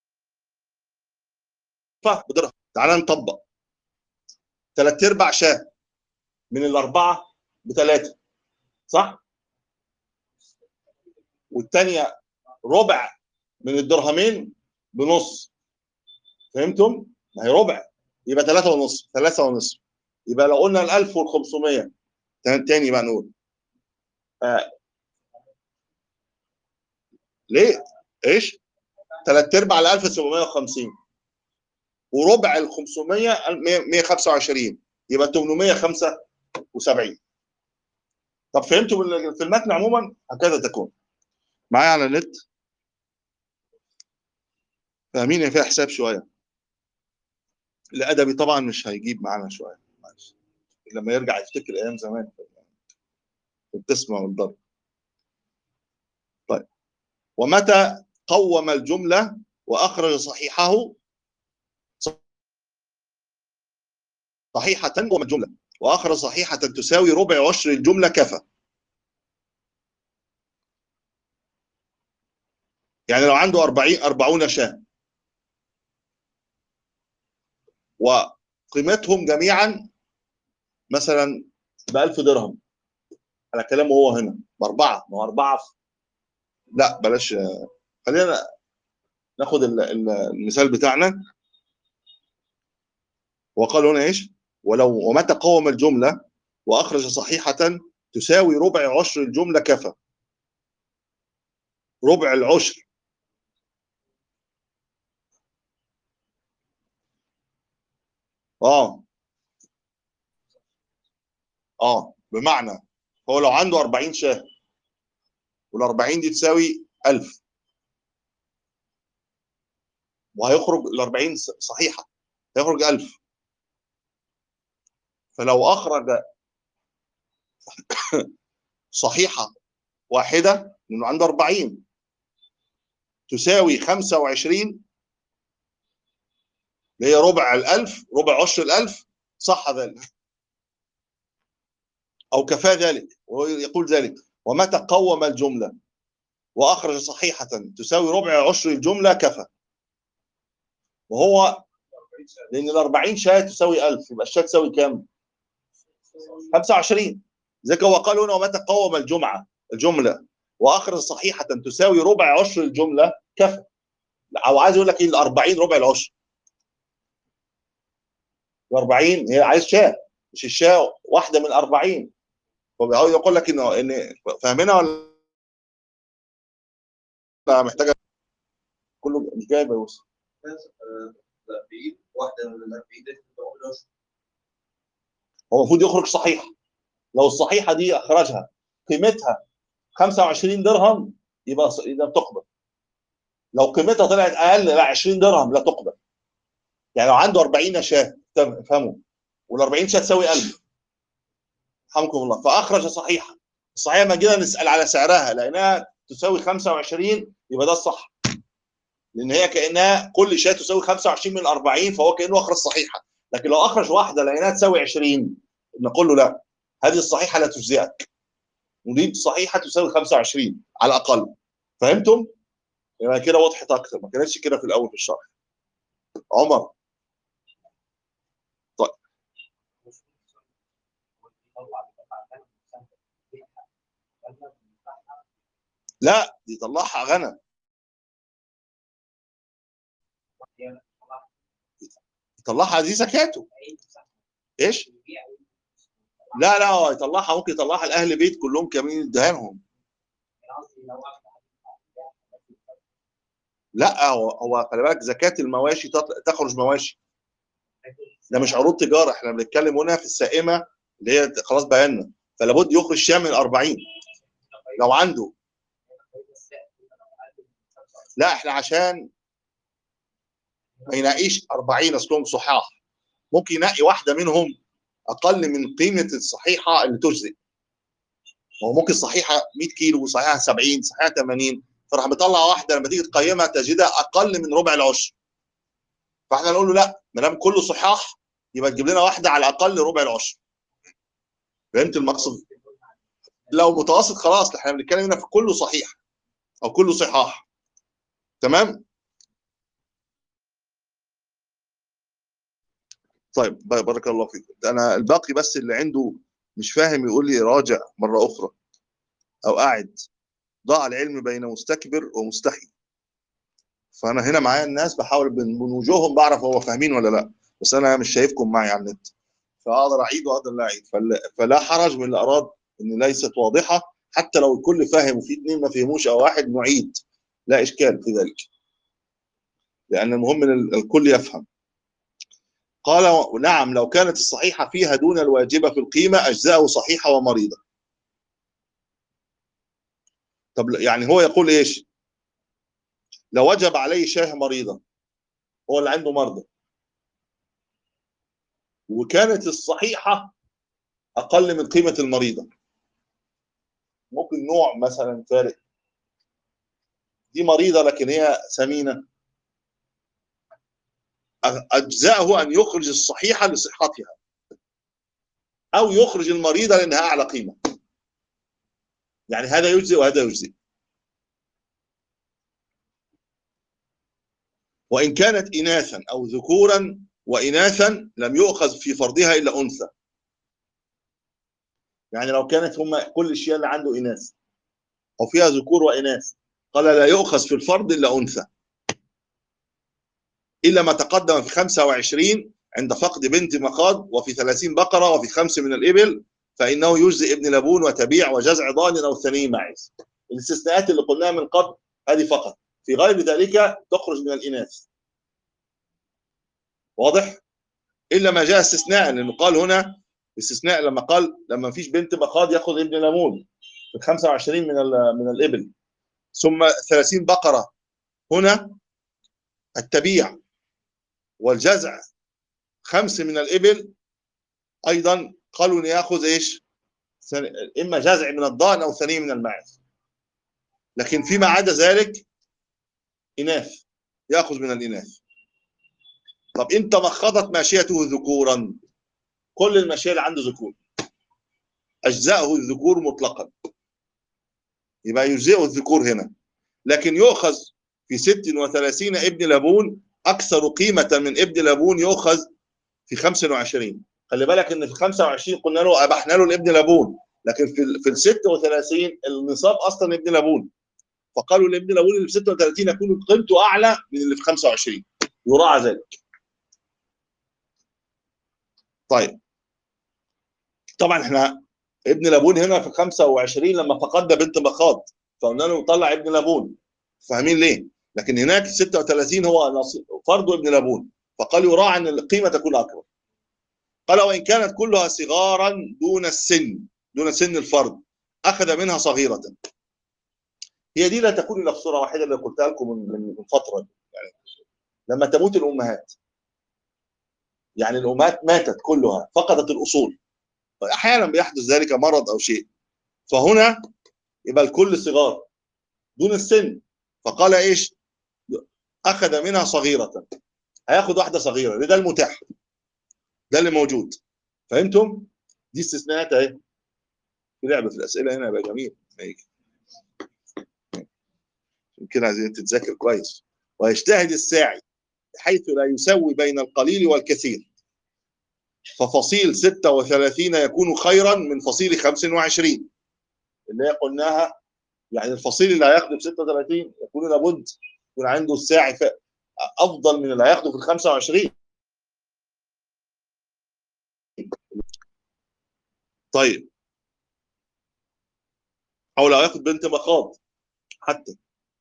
بدرهم تعال نطبق ثلاث ارباع شاه من الاربعه بثلاثه صح؟ والثانيه ربع من الدرهمين بنص فهمتم؟ ما هي ربع يبقى ثلاثة ونص ثلاثة ونصف يبقى لو قلنا ال 1500 تاني تاني بقى نقول آه. ليه؟ ايش؟ ثلاث ارباع ال 1750 وربع ال 500 ال 125 يبقى 875 طب فهمتوا بال- في المتن عموما هكذا تكون معايا على النت فاهمين إن فيها حساب شويه الادبي طبعا مش هيجيب معانا شويه معلش لما يرجع يفتكر ايام زمان كنت تسمع والضرب طيب ومتى قوم الجمله واخرج صحيحه صحيحه قوم الجمله واخرج صحيحه تساوي ربع عشر الجمله كفى يعني لو عنده 40 40 شاه وقيمتهم جميعا مثلا ب 1000 درهم على كلامه هو هنا باربعه ما هو اربعه في... لا بلاش خلينا ناخد ال- ال- المثال بتاعنا وقال هنا ايش؟ ولو ومتى قوم الجمله واخرج صحيحه تساوي ربع عشر الجمله كفى ربع العشر اه اه بمعنى هو لو عنده 40 شاه وال 40 دي تساوي 1000 وهيخرج ال 40 ص- صحيحه هيخرج 1000 فلو اخرج صحيحه واحده لانه عنده 40 تساوي 25 اللي هي ربع الألف ربع عشر الألف صح ذلك أو كفى ذلك وهو يقول ذلك ومتى قوم الجملة وأخرج صحيحة تساوي ربع عشر الجملة كفى وهو لأن ال 40 شاة تساوي 1000 يبقى الشاة تساوي كام؟ 25 زي هو قال هنا ومتى قوم الجمعة الجملة وأخرج صحيحة تساوي ربع عشر الجملة كفى أو عايز يقول لك إيه ال 40 ربع العشر ال 40 هي عايز شاة مش الشاة واحدة من 40 فبيحاول يقول لك إنه إن فاهمينها ولا لا محتاجة كله مش جايب يا يوسف 40 واحده من ال 40 دي بتقول له هو المفروض يخرج صحيحه لو الصحيحه دي اخرجها قيمتها 25 درهم يبقى يبقى بتقبل لو قيمتها طلعت اقل لا 20 درهم لا تقبل يعني لو عنده 40 شاه افهموا وال 40 شاه تساوي 1000 رحمكم الله فاخرج صحيحه الصحيحه ما جينا نسال على سعرها لانها تساوي 25 يبقى ده الصح لان هي كانها كل شاه تساوي 25 من 40 فهو كانه اخرج صحيحه لكن لو اخرج واحده لقيناها تساوي 20 نقول له لا هذه الصحيحه لا تجزئك نريد صحيحه تساوي 25 على الاقل فهمتم؟ يبقى كده وضحت اكتر ما كانتش كده في الاول في الشرح عمر لا دي طلعها غنى يطلعها دي زكاته ايش؟ لا لا هو يطلعها ممكن يطلعها لاهل بيت كلهم كمان يديها لهم لا هو هو خلي بالك زكاه المواشي تط- تخرج مواشي ده مش عروض تجاره احنا بنتكلم هنا في السائمه اللي هي خلاص بينا فلا بد يخرج شيء من 40 لو عنده لا احنا عشان ما ينقيش 40 اصلهم صحاح ممكن ينقي واحده منهم اقل من قيمه الصحيحه اللي تجزئ هو ممكن صحيحه 100 كيلو صحيحه 70 صحيحه 80 فراح مطلع واحده لما تيجي تقيمها تجدها اقل من ربع العشر فاحنا نقول له لا ما دام كله صحاح يبقى تجيب لنا واحده على الاقل ربع العشر فهمت المقصد لو متوسط خلاص احنا بنتكلم هنا في كله صحيح او كله صحاح تمام طيب بارك الله فيك انا الباقي بس اللي عنده مش فاهم يقول لي راجع مره اخرى او قاعد ضاع العلم بين مستكبر ومستحي فانا هنا معايا الناس بحاول من من وجوههم بعرف هو فاهمين ولا لا بس انا مش شايفكم معي على النت فاقدر اعيد واقدر لا اعيد فل- فلا حرج من اللي اراد ان ليست واضحه حتى لو الكل فاهم وفي اثنين ما فهموش او واحد نعيد لا اشكال في ذلك لان المهم ان ال- الكل يفهم قال و- نعم لو كانت الصحيحه فيها دون الواجبه في القيمه اجزاءه صحيحه ومريضه طب لا- يعني هو يقول ايش لو وجب عليه شاه مريضه هو اللي عنده مرضى وكانت الصحيحه اقل من قيمه المريضه ممكن نوع مثلا فارق دي مريضه لكن هي سمينه أ- اجزاءه ان يخرج الصحيحه لصحتها او يخرج المريضه لانها اعلى قيمه يعني هذا يجزئ وهذا يجزئ وان كانت اناثا او ذكورا واناثا لم يؤخذ في فرضها الا انثى يعني لو كانت هم كل الشيء اللي عنده اناث او فيها ذكور واناث قال لا يؤخذ في الفرض الا انثى الا ما تقدم في 25 عند فقد بنت مخاض وفي 30 بقره وفي خمس من الابل فانه يجزي ابن لبون وتبيع وجزع ضان او ثني معز الاستثناءات اللي قلناها من قبل هذه فقط في غير ذلك تخرج من الاناث واضح الا ما جاء استثناء لانه قال هنا استثناء لما قال لما فيش بنت مخاض ياخذ ابن لمون في 25 من ال- من الابل ثم 30 بقره هنا التبيع والجزع خمس من الابل ايضا قالوا ان ياخذ ايش؟ ثن- اما جزع من الضأن او ثني من الماعز لكن فيما عدا ذلك اناث ياخذ من الاناث طب ان تمخضت ماشيته ذكورا كل الماشيه اللي عنده ذكور اجزاءه الذكور مطلقا يبقى يجزئه الذكور هنا لكن يؤخذ في 36 ابن لبون اكثر قيمه من ابن لبون يؤخذ في 25 خلي بالك ان في 25 قلنا له ابحنا له الابن لبون لكن في ال- في ال 36 النصاب اصلا ابن لبون فقالوا الابن لبون اللي في 36 يكون قيمته اعلى من اللي في 25 يراعى ذلك طيب طبعا احنا ابن لبون هنا في 25 لما فقدنا بنت مخاض فقلنا له طلع ابن لبون فاهمين ليه؟ لكن هناك 36 هو نص- فرض ابن لبون فقال يراعى ان القيمه تكون اكبر قال وان كانت كلها صغارا دون السن دون سن الفرد اخذ منها صغيره هي دي لا تكون الا في صوره واحده اللي قلتها لكم من من من فتره يعني لما تموت الامهات يعني الامهات ماتت كلها فقدت الاصول احيانا بيحدث ذلك مرض او شيء فهنا يبقى الكل صغار دون السن فقال ايش اخذ منها صغيره هياخد واحده صغيره ده المتاح ده اللي موجود فهمتم دي استثناءات اهي في لعبه في الاسئله هنا يبقى جميل ما يجي. يمكن عايزين تتذاكر كويس ويجتهد الساعي حيث لا يسوي بين القليل والكثير ففصيل 36 يكون خيرا من فصيل 25 اللي هي قلناها يعني الفصيل اللي هياخده في 36 يكون لابد يكون عنده الساعي ف- افضل من اللي هياخده في ال 25 طيب او لو هياخد بنت مخاض حتى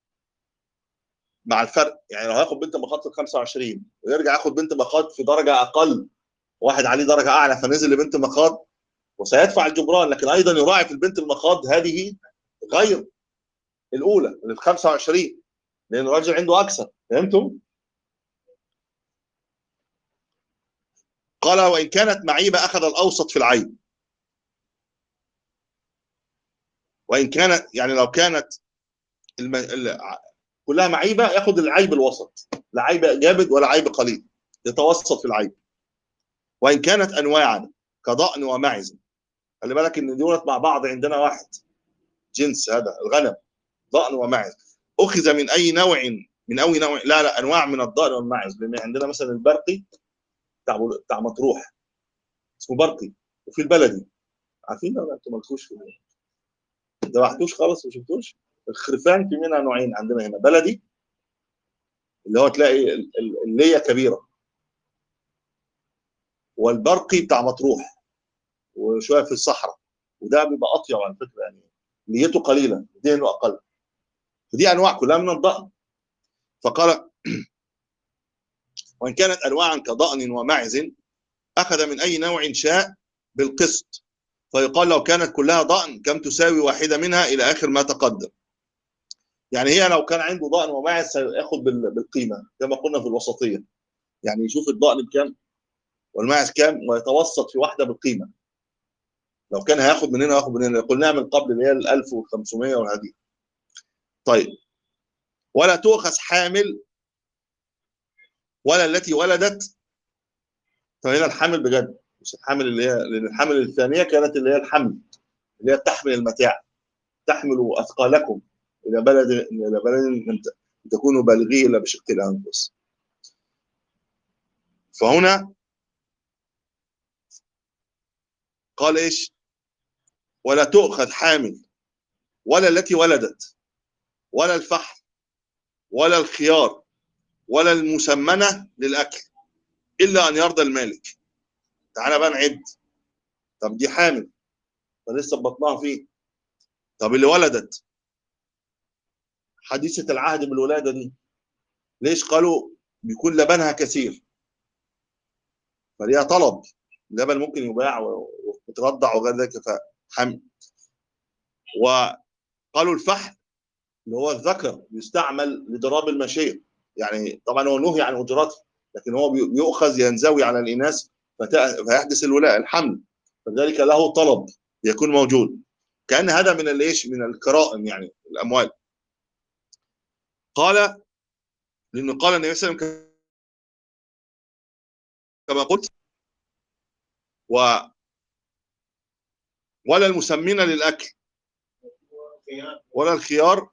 مع الفرق يعني لو هياخد بنت مخاض في ال 25 ويرجع ياخد بنت مخاض في درجه اقل واحد عليه درجه اعلى فنزل لبنت مخاض وسيدفع الجبران لكن ايضا يراعي في البنت المخاض هذه غير الاولى اللي في 25 لان الراجل عنده اكثر فهمتم؟ قال وان كانت معيبه اخذ الاوسط في العيب وان كانت يعني لو كانت الم... ال... كلها معيبه ياخذ العيب الوسط لا عيب جامد ولا عيب قليل يتوسط في العيب وان كانت انواعا كضأن ومعز خلي بالك ان دولت مع بعض عندنا واحد جنس هذا الغنم ضأن ومعز اخذ من اي نوع من اي نوع لا لا انواع من الضأن والمعز لان عندنا مثلا البرقي بتاع بتاع مطروح اسمه برقي وفي البلدي عارفين ولا انتم مالكوش في ده ما حكوش خالص ما شفتوش الخرفان في منها نوعين عندنا هنا بلدي اللي هو تلاقي ال- ال- اللية كبيرة والبرقي بتاع مطروح وشوية في الصحراء وده بيبقى أطيب على فكرة يعني ليته قليلة دهنه أقل فدي أنواع كلها من الضأن فقال وإن كانت أنواعا كضأن ومعز أخذ من أي نوع شاء بالقسط فيقال لو كانت كلها ضأن كم تساوي واحدة منها إلى آخر ما تقدم يعني هي لو كان عنده ضأن وماعز سياخد بال- بالقيمة كما قلنا في الوسطية يعني يشوف الضأن بكام والماعز كام ويتوسط في واحدة بالقيمة لو كان هياخد من هنا وياخد من هنا قلناها من قبل اللي هي ال 1500 والهدي طيب ولا تؤخذ حامل ولا التي ولدت فهنا الحامل بجد مش الحامل اللي هي لان الحامل الثانيه كانت اللي هي الحمل اللي هي تحمل المتاع تحمل اثقالكم الى بلد الى بلد لم ت- تكونوا بالغيه الا بشق الانفس فهنا قال ايش ولا تؤخذ حامل ولا التي ولدت ولا الفحل ولا الخيار ولا المسمنه للاكل الا ان يرضى المالك تعالى بقى نعد طب دي حامل فلسه بطنها فيه طب اللي ولدت حديثة العهد بالولادة دي ليش قالوا بيكون لبنها كثير فليها طلب اللبن ممكن يباع و- وترضع وغير ذلك فحمل وقالوا الفحل اللي هو الذكر يستعمل لضراب المشية يعني طبعا هو نهي عن اجرته لكن هو بي- بيؤخذ ينزوي على الاناث فت- فيحدث الولاء الحمل فذلك له طلب يكون موجود كان هذا من الايش من الكرائم يعني الاموال قال لانه قال النبي صلى الله عليه وسلم كما قلت و ولا المسمين للاكل ولا الخيار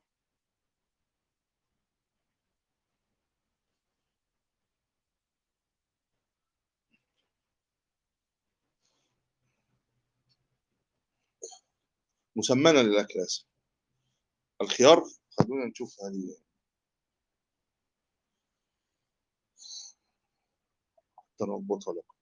مسمنة للأكل آسف الخيار خلونا نشوف هذه حتى نربطها لكم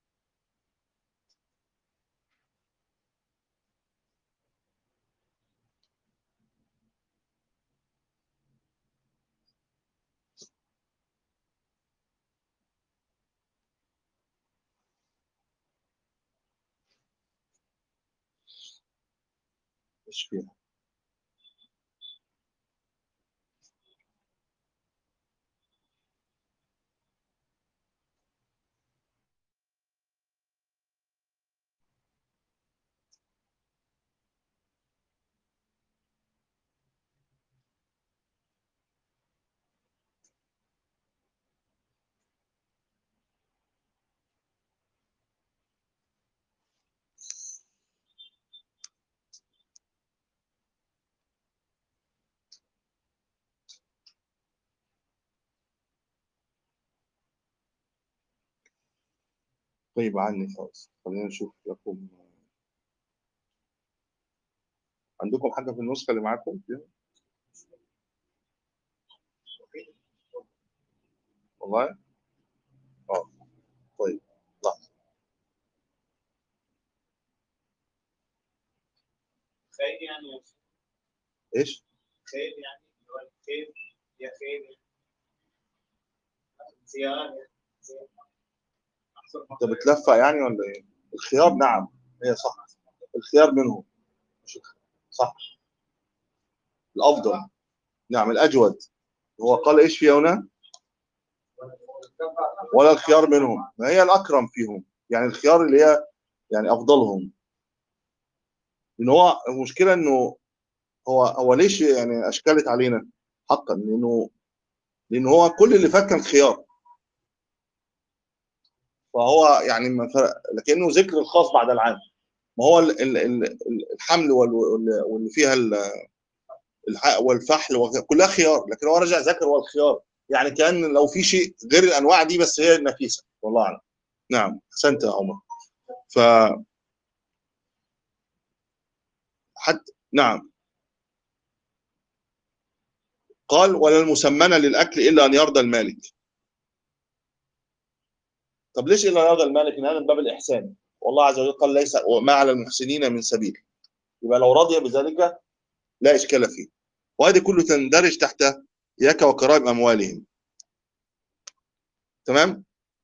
ايش فيها طيب عني خالص خلينا نشوف لكم عندكم حاجة في النسخة اللي معاكم فيها؟ والله؟ اه طيب لحظة خير يعني ايش؟ خير يعني اللي هو الخير يا خير زيارة يعني زيارة. أحسن انت بتلفق يعني ولا ايه؟ الخيار نعم هي صح الخيار منهم مش الخ- صح الافضل نعم الاجود هو قال ايش في هنا؟ ولا الخيار منهم ما هي الاكرم فيهم يعني الخيار اللي هي يعني افضلهم لان هو المشكله انه هو هو ليش يعني اشكلت علينا حقا لانه لان هو كل اللي فات كان خيار فهو يعني ما فرق لكنه ذكر الخاص بعد العام ما هو ال- ال- ال- الحمل وال- وال- واللي فيها ال- الح- والفحل وغ- كلها خيار لكن هو رجع ذكر والخيار يعني كان لو في شيء غير الانواع دي بس هي النفيسه والله اعلم نعم احسنت يا عمر ف حتى نعم قال ولا المسمنة للأكل إلا أن يرضى المالك طب ليش إلا أن يرضى المالك إن هذا من باب الإحسان والله عز وجل قال ليس وما على المحسنين من سبيل يبقى لو رضي بذلك لا إشكال فيه وهذه كله تندرج تحت إياك وكرائم أموالهم تمام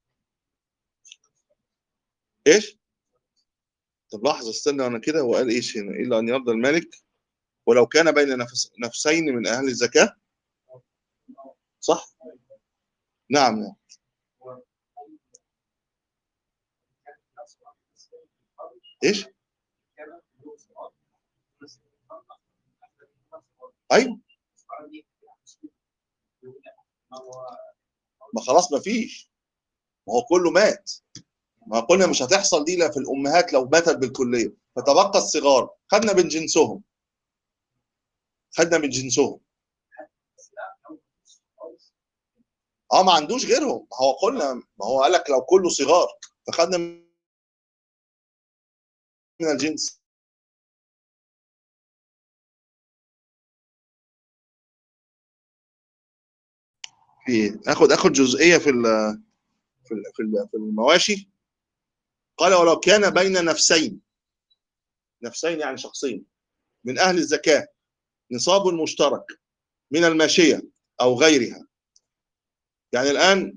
إيش طب لحظة استنى أنا كده وقال إيش هنا إلا أن يرضى المالك ولو كان بين نفس نفسين من أهل الزكاة صح نعم نعم إيش أيوه ما خلاص ما فيش ما هو كله مات ما قلنا مش هتحصل دي لا في الامهات لو ماتت بالكليه فتبقى الصغار خدنا من جنسهم خدنا من جنسهم اه ما عندوش غيرهم ما هو قلنا ما هو قال لك لو كله صغار فخدنا من الجنس في ايه اخد اخد جزئيه في ال في ال في ال- في المواشي قال ولو كان بين نفسين نفسين يعني شخصين من اهل الزكاه نصاب مشترك من الماشيه او غيرها يعني الان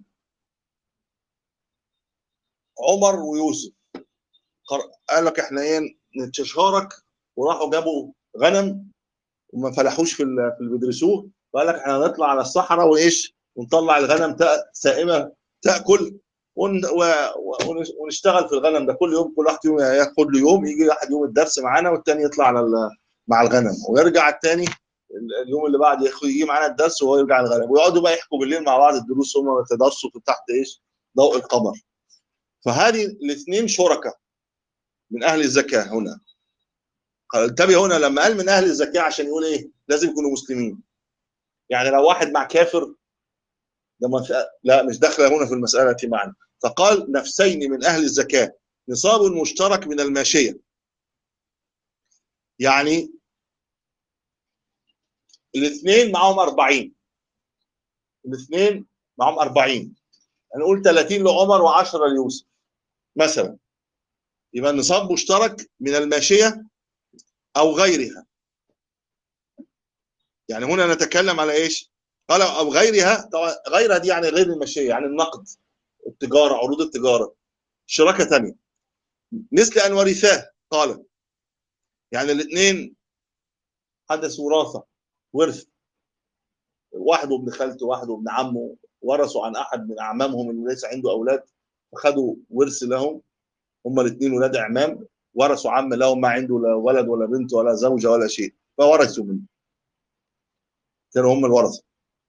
عمر ويوسف قر- قال لك احنا ايه نتشارك وراحوا جابوا غنم وما فلحوش في ال- في اللي بيدرسوه فقال لك احنا هنطلع على الصحراء وايش ونطلع الغنم تا- سائمه تاكل ون- و- و- ونش- ونشتغل في الغنم ده كل يوم كل واحد يوم ياخد له يوم يجي واحد يوم الدرس معانا والتاني يطلع على ال- مع الغنم ويرجع التاني ال- اليوم اللي بعد ياخد- يجي معانا الدرس وهو يرجع الغنم ويقعدوا بقى يحكوا بالليل مع بعض الدروس هم يتدرسوا في تحت ايش ضوء القمر فهذه الاثنين شركاء من اهل الزكاه هنا قال انتبه هنا لما قال من اهل الزكاه عشان يقول ايه لازم يكونوا مسلمين يعني لو واحد مع كافر ده ما في- لا مش داخله هنا في المساله معنا فقال نفسين من اهل الزكاه نصاب مشترك من الماشيه يعني الاثنين معاهم 40 الاثنين معاهم 40 هنقول 30 لعمر و10 ليوسف مثلا يبقى النصاب مشترك من الماشيه او غيرها يعني هنا نتكلم على ايش قال او غيرها طبعا غيرها دي يعني غير الماشيه يعني النقد التجاره عروض التجاره شراكه ثانيه مثل ان ورثاه قال يعني الاثنين حدث وراثه ورث واحد وابن خالته واحد وابن عمه ورثوا عن احد من اعمامهم اللي ليس عنده اولاد فخدوا ورث لهم هم الاثنين ولاد اعمام ورثوا عم لهم ما عنده لا ولد ولا بنت ولا زوجه ولا شيء فورثوا منه كانوا هم الورثه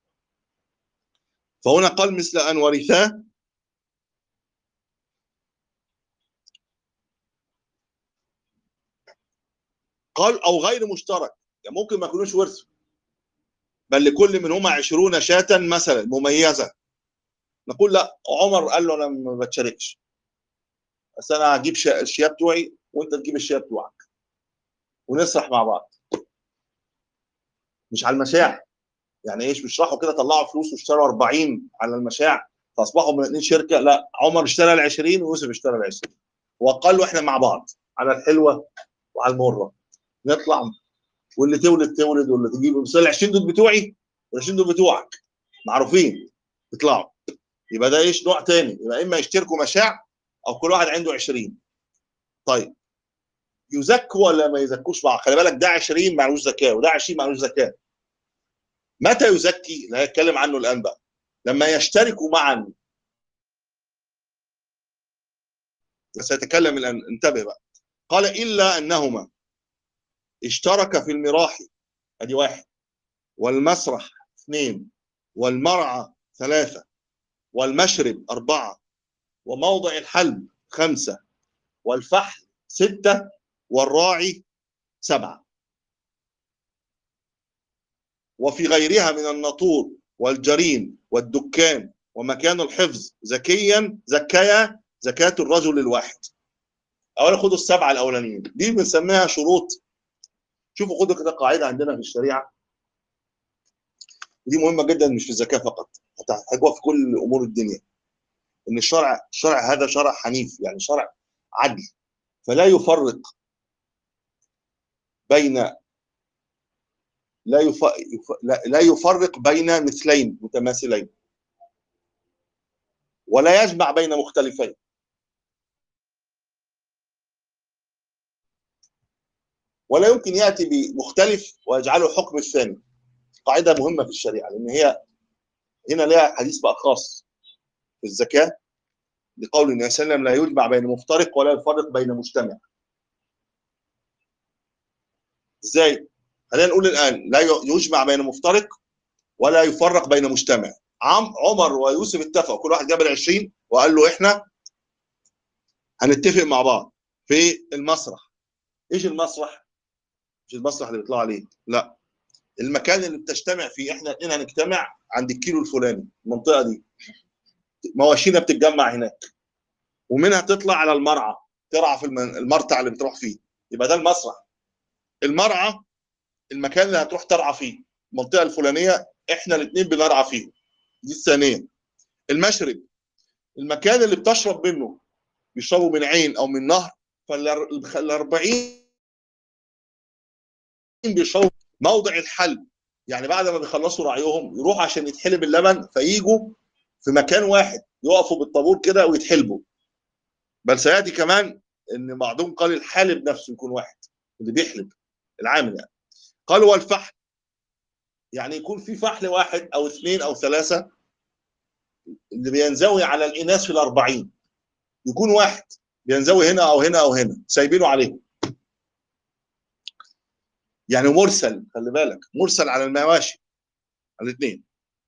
فهنا قال مثل ان ورثاه قال او غير مشترك يعني ممكن ما يكونوش ورثوا بل لكل منهما عشرون شاة مثلا مميزة نقول لا عمر قال له انا ما بتشاركش بس انا هجيب شا- الشياه بتوعي وانت تجيب الشياه بتوعك ونسرح مع بعض مش على المشاع يعني ايش مش راحوا كده طلعوا فلوس واشتروا 40 على المشاع فاصبحوا من اثنين شركه لا عمر اشترى ال 20 ويوسف اشترى ال 20 وقال له احنا مع بعض على الحلوه وعلى المره نطلع واللي تولد تولد واللي تجيب بس ال 20 دول بتوعي وال 20 دول بتوعك معروفين يطلعوا يبقى ده ايش نوع تاني يبقى اما يشتركوا مشاع او كل واحد عنده 20 طيب يزكوا ولا ما يزكوش بعض خلي بالك ده 20 معلوش زكاه وده 20 معلوش زكاه متى يزكي اللي هيتكلم عنه الان بقى لما يشتركوا معا سيتكلم الان انتبه بقى قال الا انهما اشترك في المراح ادي واحد والمسرح اثنين والمرعى ثلاثة والمشرب أربعة وموضع الحلب خمسة والفحل ستة والراعي سبعة وفي غيرها من النطور والجرين والدكان ومكان الحفظ زكيا زكايا زكاة الرجل الواحد أولا خدوا السبعة الأولانيين دي بنسميها شروط شوفوا خدوا كده قاعدة عندنا في الشريعة ودي مهمه جدا مش في الزكاه فقط هتحتاجوها في كل امور الدنيا ان الشرع الشرع هذا شرع حنيف يعني شرع عدل فلا يفرق بين لا يف... يف... لا- لا يفرق بين مثلين متماثلين ولا يجمع بين مختلفين ولا يمكن ياتي بمختلف ويجعله حكم الثاني قاعده مهمه في الشريعه لان هي هنا لها حديث بقى خاص في الزكاه لقول النبي صلى الله عليه وسلم لا يجمع بين مفترق ولا يفرق بين مجتمع ازاي خلينا نقول الان لا ي- يجمع بين مفترق ولا يفرق بين مجتمع عم عمر ويوسف اتفقوا كل واحد جاب ال 20 وقال له احنا هنتفق مع بعض في المسرح ايش المسرح مش المسرح اللي بيطلعوا عليه لا المكان اللي بتجتمع فيه احنا الاثنين هنجتمع عند الكيلو الفلاني المنطقه دي مواشينا بتتجمع هناك ومنها تطلع على المرعى ترعى في الم- المرتع اللي بتروح فيه يبقى ده المسرح المرعى المكان اللي هتروح ترعى فيه المنطقه الفلانيه احنا الاثنين بنرعى فيه دي الثانيه المشرب المكان اللي بتشرب منه بيشربوا من عين او من نهر فال 40 بيشربوا موضع الحل يعني بعد ما بيخلصوا رعيهم يروحوا عشان يتحلب اللبن فييجوا في مكان واحد يقفوا بالطابور كده ويتحلبوا بل سياتي كمان ان بعضهم قال الحالب نفسه يكون واحد اللي بيحلب العامل يعني قال والفحل يعني يكون في فحل واحد او اثنين او ثلاثه اللي بينزوي على الاناث في الأربعين يكون واحد بينزوي هنا او هنا او هنا سايبينه عليه يعني مرسل خلي بالك مرسل على المواشي على الاثنين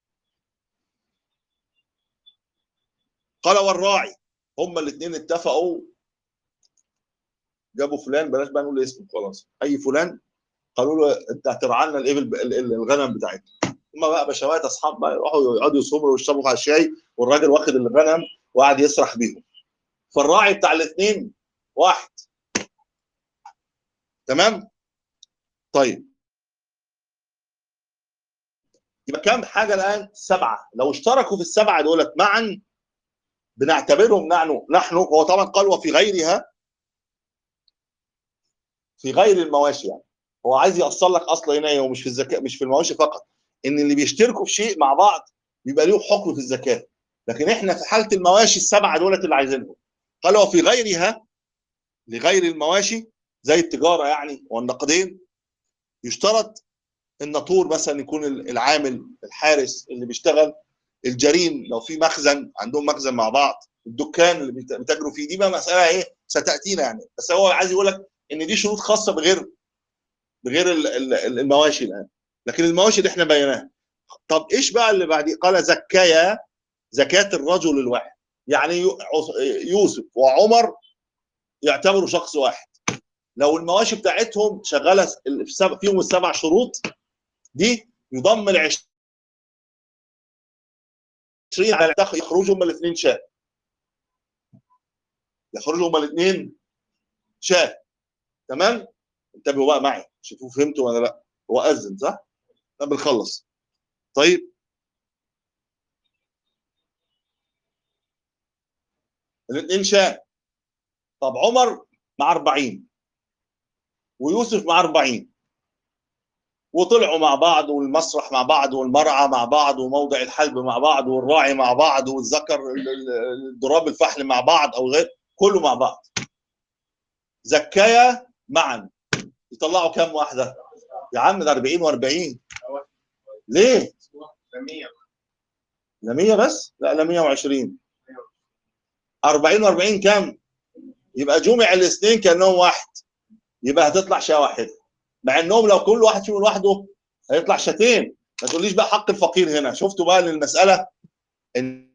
قال والراعي هما الاثنين اتفقوا جابوا فلان بلاش بقى نقول اسمه خلاص اي فلان قالوا له انت هترعى لنا الابل ال- ال- الغنم بتاعتنا هما بقى بشوات اصحاب بقى يروحوا يقعدوا يصبروا ويشربوا على الشاي والراجل واخد الغنم وقاعد يسرح بيهم فالراعي بتاع الاثنين واحد تمام طيب يبقى كام حاجه الان سبعه لو اشتركوا في السبعه دولت معا بنعتبرهم نحن نحن هو طبعا قال وفي غيرها في غير المواشي يعني هو عايز يوصل لك اصل هنا هو مش في الزكاه مش في المواشي فقط ان اللي بيشتركوا في شيء مع بعض بيبقى ليه حكم في الزكاه لكن احنا في حاله المواشي السبعه دولت اللي عايزينهم قال وفي غيرها لغير المواشي زي التجاره يعني والنقدين يشترط الناطور مثلا يكون العامل الحارس اللي بيشتغل الجريم لو في مخزن عندهم مخزن مع بعض الدكان اللي بيت- بيتاجروا فيه دي بقى مساله ايه ستاتينا يعني بس هو عايز يقول لك ان دي شروط خاصه بغير بغير ال- ال- المواشي الان لكن المواشي اللي احنا بيناها طب ايش بقى اللي بعديه قال زكايا زكاه الرجل الواحد يعني يو- عص- يوسف وعمر يعتبروا شخص واحد لو المواشي بتاعتهم شغاله س- ال- في سب- فيهم السبع شروط دي يضم ال 20 على تخ- يخرجوا هما الاثنين شاه يخرجوا هما الاثنين شاه تمام انتبهوا بقى معي شوفوا فهمتوا ولا لا هو اذن صح؟ طب بنخلص طيب الاثنين شاه طب عمر مع 40 ويوسف مع 40 وطلعوا مع بعض والمسرح مع بعض والمرعى مع بعض وموضع الحلب مع بعض والراعي مع بعض والذكر ال- ال- الضراب الفحل مع بعض او غير كله مع بعض زكايا معا يطلعوا كام واحده يا عم ده 40 و40 ليه جميع لا 100 بس لا لا 120 40 و40 كام يبقى جمع الاثنين كانهم واحد يبقى هتطلع شاه واحده مع انهم لو كل واحد فيهم لوحده هيطلع شاتين ما تقوليش بقى حق الفقير هنا شفتوا بقى ان المساله ان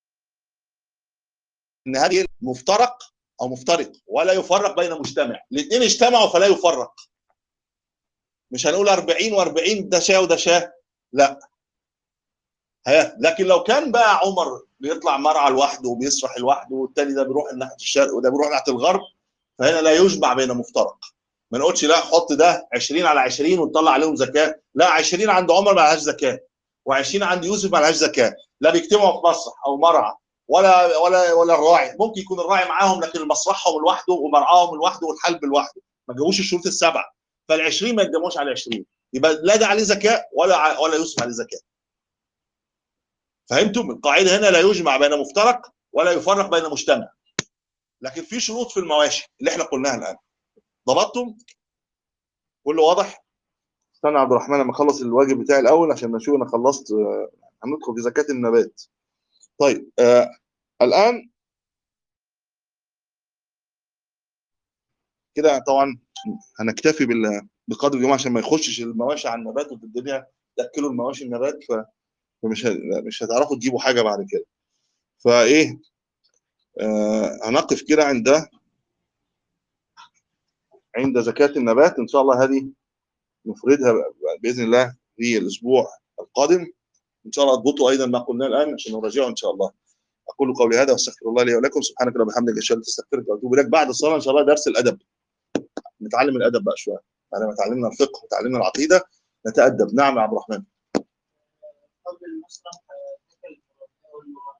ان هذه مفترق او مفترق ولا يفرق بين مجتمع الاثنين اجتمعوا فلا يفرق مش هنقول 40 و40 ده شاه وده شاه لا ها لكن لو كان بقى عمر بيطلع مرعى لوحده وبيسرح لوحده والتاني ده بيروح ناحيه الشرق وده بيروح ناحيه الغرب فهنا لا يجمع بين مفترق ما نقولش لا حط ده 20 على 20 وتطلع عليهم زكاه لا 20 عند عمر ما لهاش زكاه و20 عند يوسف ما لهاش زكاه لا بيجتمعوا في مسرح او مرعى ولا ولا ولا الراعي ممكن يكون الراعي معاهم لكن مسرحهم لوحده ومرعاهم لوحده والحلب لوحده ما جابوش الشروط السبعه فال20 ما يتجمعوش على 20 يبقى لا ده عليه زكاه ولا ع- ولا يوسف عليه زكاه فهمتم القاعده هنا لا يجمع بين مفترق ولا يفرق بين مجتمع لكن في شروط في المواشي اللي احنا قلناها الان ضبطتم كله واضح استنى يا عبد الرحمن لما اخلص الواجب بتاعي الاول عشان نشوف انا خلصت آه، هندخل في زكاه النبات طيب آه الان كده طبعا هنكتفي بال- بقدر اليوم عشان ما يخشش المواشي على النبات والدنيا تاكلوا المواشي النبات ف- فمش ه- مش هتعرفوا تجيبوا حاجه بعد كده فايه آه هنقف كده عند عند زكاه النبات ان شاء الله هذه نفردها باذن الله في الاسبوع القادم ان شاء الله اضبطوا ايضا ما قلناه الان عشان نراجعه ان شاء الله اقول قولي هذا واستغفر الله لي ولكم سبحانك اللهم وبحمدك اشهد ان لا اله الا انت استغفرك واتوب اليك بعد الصلاه ان شاء الله درس الادب نتعلم الادب بقى شويه بعد ما تعلمنا الفقه وتعلمنا العقيده نتادب نعم يا عبد الرحمن قبل المسرح آه، ذكر أو المرأة.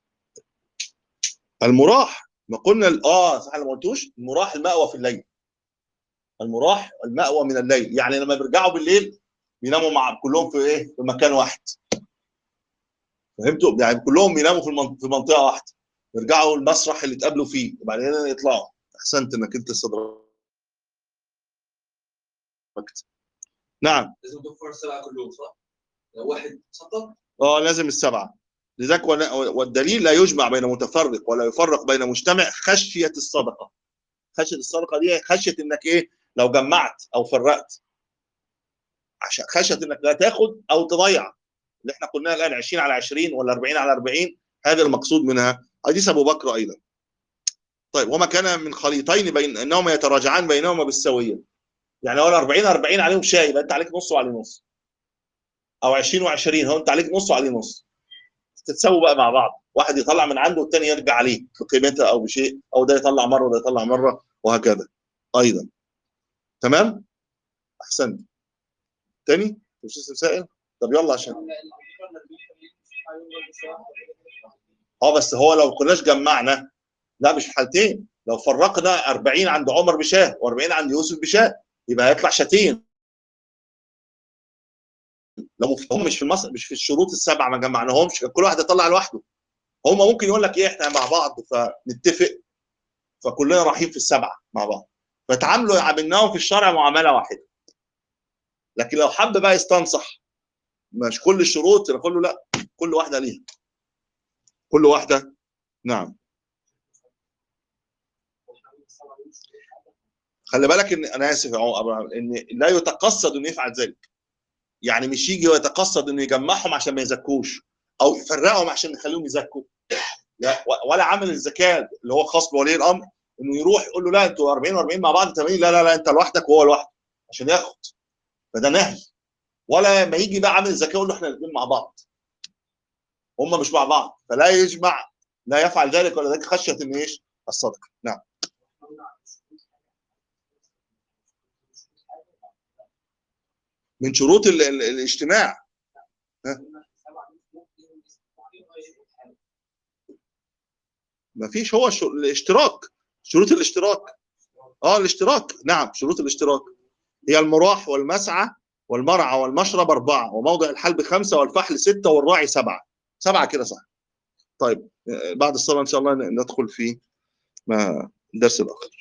المراح ما قلنا ال- اه صح أنا ما قلتوش المراح المأوى في الليل المراح المأوى من الليل يعني لما بيرجعوا بالليل بيناموا مع كلهم في ايه في مكان واحد فهمتوا يعني كلهم بيناموا في المن- في منطقه واحده يرجعوا المسرح اللي اتقابلوا فيه وبعدين يطلعوا احسنت انك انت استدركت نعم لازم توفر السبعه كلهم صح؟ لو واحد سقط اه لازم السبعه لذلك ون- والدليل لا يجمع بين متفرق ولا يفرق بين مجتمع خشيه الصدقه خشيه الصدقه دي خشيه انك ايه لو جمعت او فرقت عشان خشيه انك لا تاخد او تضيع اللي احنا قلناها الان 20 على 20 ولا 40 على 40 هذا المقصود منها حديث ابو بكر ايضا طيب وما كان من خليطين بين انهما يتراجعان بينهما بالسويه يعني هو ال 40 40 عليهم شاي يبقى انت عليك نص وعليه نص او 20 و20 هو انت عليك نص وعليه نص تتساووا بقى مع بعض واحد يطلع من عنده والتاني يرجع عليه بقيمتها او بشيء او ده يطلع مره وده يطلع مره وهكذا ايضا تمام احسنت تاني مش لسه سائل طب يلا عشان اه بس هو لو كناش جمعنا لا مش في حالتين لو فرقنا 40 عند عمر بشاه و40 عند يوسف بشاه يبقى هيطلع شاتين لو هم مش في المصر مش في الشروط السبعه ما جمعناهمش كان كل واحد يطلع لوحده هم ممكن يقول لك ايه احنا مع بعض فنتفق فكلنا رايحين في السبعه مع بعض فتعاملوا عاملناهم في الشرع معامله واحده لكن لو حب بقى يستنصح مش كل الشروط نقول له لا كل واحده ليها كل واحده نعم خلي بالك ان انا اسف يا عمر أبراهيم، ان لا يتقصد انه يفعل ذلك يعني مش يجي ويتقصد انه يجمعهم عشان ما يزكوش او يفرقهم عشان يخليهم يزكوا لا و- ولا عمل الزكاه اللي هو خاص بولي الامر انه يروح يقول له لا انتوا 40 و40 مع بعض 80 لا لا لا انت لوحدك وهو لوحده عشان ياخد فده نهي ولا ما يجي بقى عامل الزكاه يقول له احنا الاثنين مع بعض هم مش مع بعض فلا يجمع لا يفعل ذلك ولا ذلك خشيه ان ايش الصدقه نعم من شروط ال- ال- الاجتماع ما فيش هو شو- الاشتراك شروط الاشتراك اه الاشتراك نعم شروط الاشتراك هي المراح والمسعى والمرعى والمشرب أربعة وموضع الحلب خمسة والفحل ستة والراعي سبعة سبعة كده صح طيب آه، بعد الصلاة إن شاء الله ندخل في ما الدرس الآخر